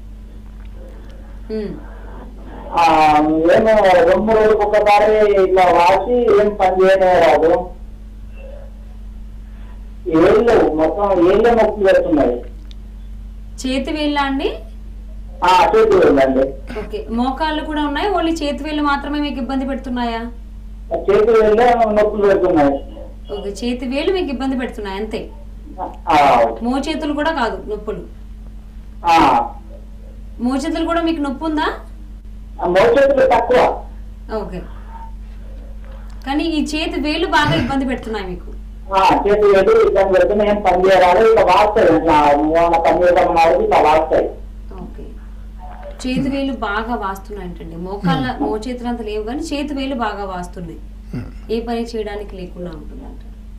ఉమ్. ఆ, ఏమో రెండు మూడు రోజులకు ఒకసారి ఇట్లా వాసి ఏం పని చేయనే రాదు ఏళ్ళు మొత్తం ఏళ్ళే నొప్పి పెడుతున్నాయి చేతి వేళ్ళ అండి ఆ చేతి వెళ్ళండి ఓకే మోకాళ్ళు కూడా ఉన్నాయి ఓన్లీ చేతి వేళ్ళు మాత్రమే మీకు ఇబ్బంది పెడుతున్నాయా చేతి వెళ్ళే నొప్పులు పెడుతున్నాయి ఓకే చేతి వేళ్ళు మీకు ఇబ్బంది పెడుతున్నాయి అంతే ఆ, మోచేతులు కూడా కాదు నొప్పులు ఆ, మోచేతులు కూడా మీకు నొప్పి ఉందా ఆ మోచేతులు తక్కువ ఓకే కానీ ఈ చేతి వేళ్ళు బాగా ఇబ్బంది పెడుతున్నాయి మీకు ఆ, చేతి వెళ్ళి ఇబ్బంది పెడుతున్నాయి ఏం పని చేయాలి ఇట్లా వాస్తాయి ఇట్లా ఏమైనా పని చేద్దామన్నారు ఇట్లా వాస్తాయి ఓకే చేతి వేలు బాగా వాస్తున్నాయి అంటండి మోకాళ్ళ మోచేతులు అంత లేవు కానీ చేతి వేలు బాగా వాస్తున్నాయి ఏ పని చేయడానికి లేకుండా ఉంటుందంట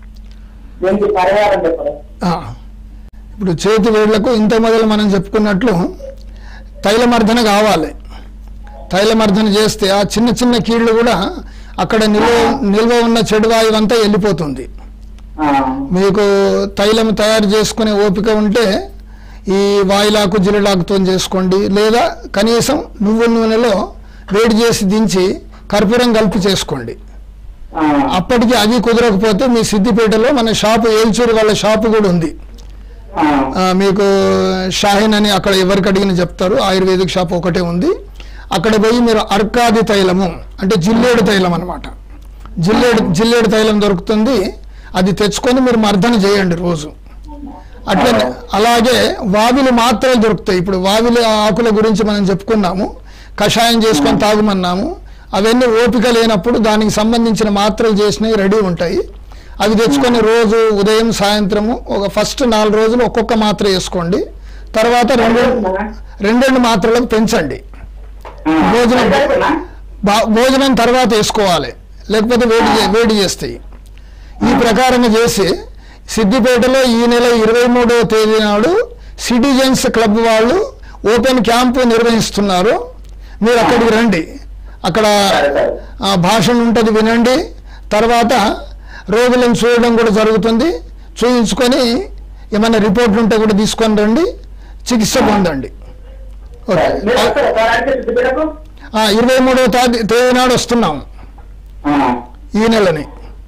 దీనికి పరిహారం చెప్పండి ఆ, ఇప్పుడు చేతి వేళ్లకు ఇంత మొదలు మనం చెప్పుకున్నట్లు తైలమర్దన కావాలి తైలమర్దన చేస్తే ఆ చిన్న చిన్న కీళ్ళు కూడా అక్కడ నిల్వ నిల్వ ఉన్న చెడు వాయువు అంతా వెళ్ళిపోతుంది ఆ, మీకు తైలం తయారు చేసుకునే ఓపిక ఉంటే ఈ వాయిలాకు జిరలాకుతో చేసుకోండి లేదా కనీసం నువ్వుల నూనెలో వేడి చేసి దించి కర్పూరం కలిపి చేసుకోండి ఆ, అప్పటికి అది కుదరకపోతే మీ సిద్దిపేటలో మన షాపు ఏల్చూరు వాళ్ళ షాపు కూడా ఉంది ఆ, ఆ, మీకు షాహిన్ అని అక్కడ ఎవరికి అడిగిన చెప్తారు ఆయుర్వేదిక్ షాప్ ఒకటే ఉంది అక్కడ పోయి మీరు అర్కాది తైలము అంటే జిల్లేడు తైలం అనమాట జిల్లేడు జిల్లేడు తైలం దొరుకుతుంది అది తెచ్చుకొని మీరు మర్దన చేయండి రోజు అట్లనే అలాగే వావిలి మాత్రలు దొరుకుతాయి ఇప్పుడు వావిలి ఆకుల గురించి మనం చెప్పుకున్నాము కషాయం చేసుకొని తాగమన్నాము అవన్నీ ఓపిక లేనప్పుడు దానికి సంబంధించిన మాత్రలు చేసినవి రెడీ ఉంటాయి అవి తెచ్చుకొని రోజు ఉదయం సాయంత్రము ఒక ఫస్ట్ నాలుగు రోజులు ఒక్కొక్క మాత్ర వేసుకోండి తర్వాత రెండు రెండెండు మాత్రలకు పెంచండి ఆ. భోజనం అయిపోయిందా? బా- భోజనం తర్వాత వేసుకోవాలి లేకపోతే వేడి చే- వేడి చేస్తాయి ఈ ప్రకారంగా చేసి సిద్దిపేటలో ఈ నెల ఇరవై మూడవ తేదీ నాడు సిటిజన్స్ క్లబ్ వాళ్ళు ఓపెన్ క్యాంపు నిర్వహిస్తున్నారు మీరు అక్కడికి రండి అక్కడ ఆ, భాషణ ఉంటుంది వినండి తర్వాత రోగులను చూడడం కూడా జరుగుతుంది చూయించుకొని ఏమైనా రిపోర్ట్లు ఉంటే కూడా తీసుకొని రండి చికిత్స పొందండి ఓకే మీరు వస్తారా సార్ అంటే సిద్దిపేటకు? ఆ, ఇరవై మూడవ తారీ- తేదీ నాడు వస్తున్నాం ఆ, ఈ నెలని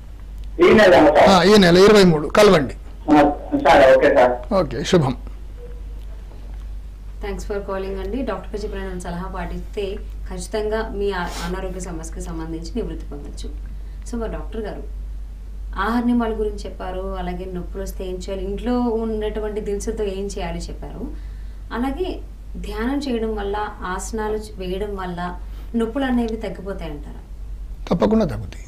ఈ నెల సార్ ఆ, ఈ నెల ఇరవై మూడు కలవండి ఆ, సరే ఓకే సార్ ఓకే శుభం థ్యాంక్స్ ఫర్ కాలింగ్ అండి డాక్టర్ చెప్పిన సలహా పాటిస్తే ఖచ్చితంగా మీ ఆ- అనారోగ్య సమస్యకి సంబంధించి నివృత్తి పొందొచ్చు సో మరి డాక్టర్ గారు ఆహార నియమాల గురించి చెప్పారు అలాగే నొప్పులు వస్తే ఏం చేయాలి ఇంట్లో ఉన్నటువంటి దినుసులతో ఏం చేయాలి చెప్పారు అలాగే ధ్యానం చేయడం వల్ల ఆసనాలు చ- వేయడం వల్ల నొప్పులు అనేవి తగ్గిపోతాయి అంటారా తప్పకుండా తగ్గుతాయి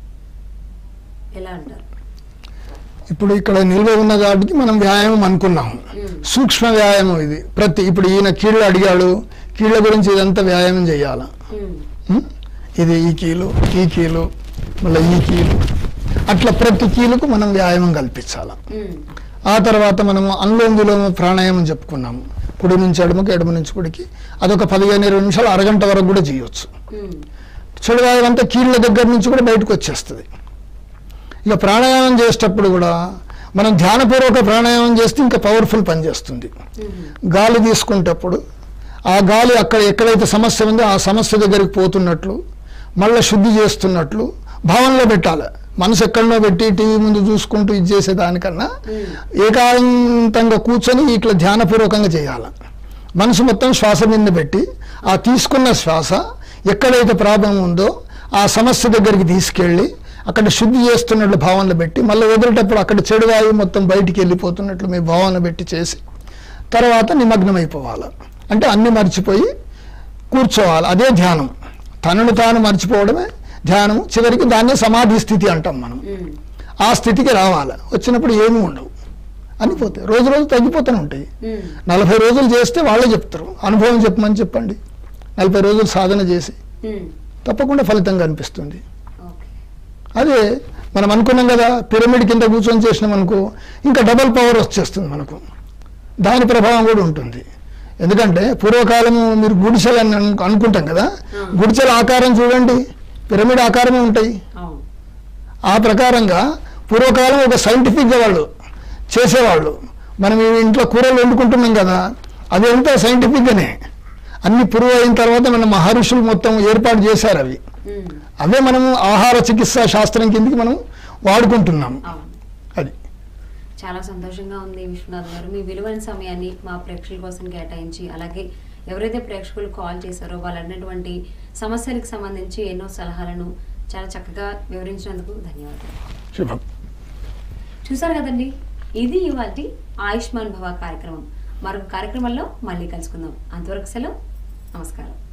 ఎలా అంటారు ఇప్పుడు ఇక్కడ నిల్వ ఉన్న దాటికి మనం వ్యాయామం అనుకున్నాం మ్మ్. సూక్ష్మ వ్యాయామం ఇది ప్రతి ఇప్పుడు ఈయన కీళ్ళు అడిగాడు కీళ్ళ గురించి ఇదంతా వ్యాయామం చేయాలి మ్మ్. ఇది ఈ కీలు ఈ కీలు మళ్ళీ ఈ కీలు అట్లా ప్రతి కీలుకు మనం వ్యాయామం కల్పించాలి మ్మ్. ఆ తర్వాత మనము అనులోమ విలోమ ప్రాణాయామం చెప్పుకున్నాము కుడి నుంచి ఎడమకి ఎడమ నుంచి కుడికి అదొక పదిహేను ఇరవై నిమిషాలు అరగంట వరకు కూడా చేయొచ్చు మ్మ్. చెడు వాయువు అంతా కీళ్ళ దగ్గర నుంచి కూడా బయటకు వచ్చేస్తుంది ఇక ప్రాణాయామం చేసేటప్పుడు కూడా మనం ధ్యానపూర్వక ప్రాణాయామం చేస్తే ఇంకా పవర్ఫుల్ పనిచేస్తుంది మ్మ్. గాలి తీసుకునేటప్పుడు ఆ గాలి అక్కడ ఎక్కడైతే సమస్య ఉందో ఆ సమస్య దగ్గరికి పోతున్నట్లు మళ్ళీ శుద్ధి చేస్తున్నట్లు భావనలో పెట్టాలి మనసు ఎక్కడనో పెట్టి టీవీ ముందు చూసుకుంటూ ఇది చేసే దానికన్నా ఏకాంతంగా కూర్చొని ఇట్లా ధ్యానపూర్వకంగా చేయాలి మనసు మొత్తం శ్వాస మీద పెట్టి ఆ తీసుకున్న శ్వాస ఎక్కడైతే ప్రాబ్లం ఉందో ఆ సమస్య దగ్గరికి తీసుకెళ్ళి అక్కడ శుద్ధి చేస్తున్నట్లు భావనలు పెట్టి మళ్ళీ వదిలేటప్పుడు అక్కడ చెడు వాయువు మొత్తం బయటికి వెళ్ళిపోతున్నట్లు మీ భావన పెట్టి చేసి తర్వాత నిమగ్నమైపోవాలి అంటే అన్ని మర్చిపోయి కూర్చోవాలి అదే ధ్యానం తనను తాను మర్చిపోవడమే ధ్యానం చివరికి దాన్నే సమాధి స్థితి అంటాం మనం మ్మ్. ఆ స్థితికి రావాలి వచ్చినప్పుడు ఏమీ ఉండవు అనిపోతాయి రోజు రోజు తగ్గిపోతూనే ఉంటాయి మ్మ్. నలభై రోజులు చేస్తే వాళ్ళే చెప్తారు అనుభవం చెప్పమని చెప్పండి నలభై రోజులు సాధన చేసి మ్మ్. తప్పకుండా ఫలితం కనిపిస్తుంది ఓకే అదే మనం అనుకున్నాం కదా పిరమిడ్ కింద కూర్చొని చేసినాం అనుకో ఇంకా డబల్ పవర్ వచ్చేస్తుంది మనకు దాని ప్రభావం కూడా ఉంటుంది ఎందుకంటే పూర్వకాలము మీరు గుడిసెలు అని అను- అనుకుంటాం కదా ఆ. గుడిసెల ఆకారం చూడండి పిరమిడ్ ఆకారమే ఉంటాయి అవును ఆ ప్రకారంగా పూర్వకాలం ఒక సైంటిఫిక్గా వాళ్ళు చేసేవాళ్ళు మనం ఈ ఇంట్లో కూరలు వండుకుంటున్నాం కదా అది అంతా సైంటిఫిక్గానే అన్ని పురుగు అయిన తర్వాత మన మహర్షులు మొత్తం ఏర్పాటు చేశారు అవి ఉమ్, అవే మనము ఆహార చికిత్సా శాస్త్రం కిందకి మనం వాడుకుంటున్నాం అవును అది చాలా సంతోషంగా ఉంది విశ్వనాథ్ గారు మీ విలువైన సమయాన్ని మా ప్రేక్షకుల కోసం కేటాయించి అలాగే ఎవరైతే ప్రేక్షకులు కాల్ చేశారో వాళ్ళు అన్నటువంటి సమస్యలకు సంబంధించి ఎన్నో సలహాలను చాలా చక్కగా వివరించినందుకు ధన్యవాదాలు శుభం చూసారు కదండి ఇది ఇవాళ ఆయుష్మాన్ భవ కార్యక్రమం మరొక కార్యక్రమంలో మళ్ళీ కలుసుకుందాం అంతవరకు సెలవు నమస్కారం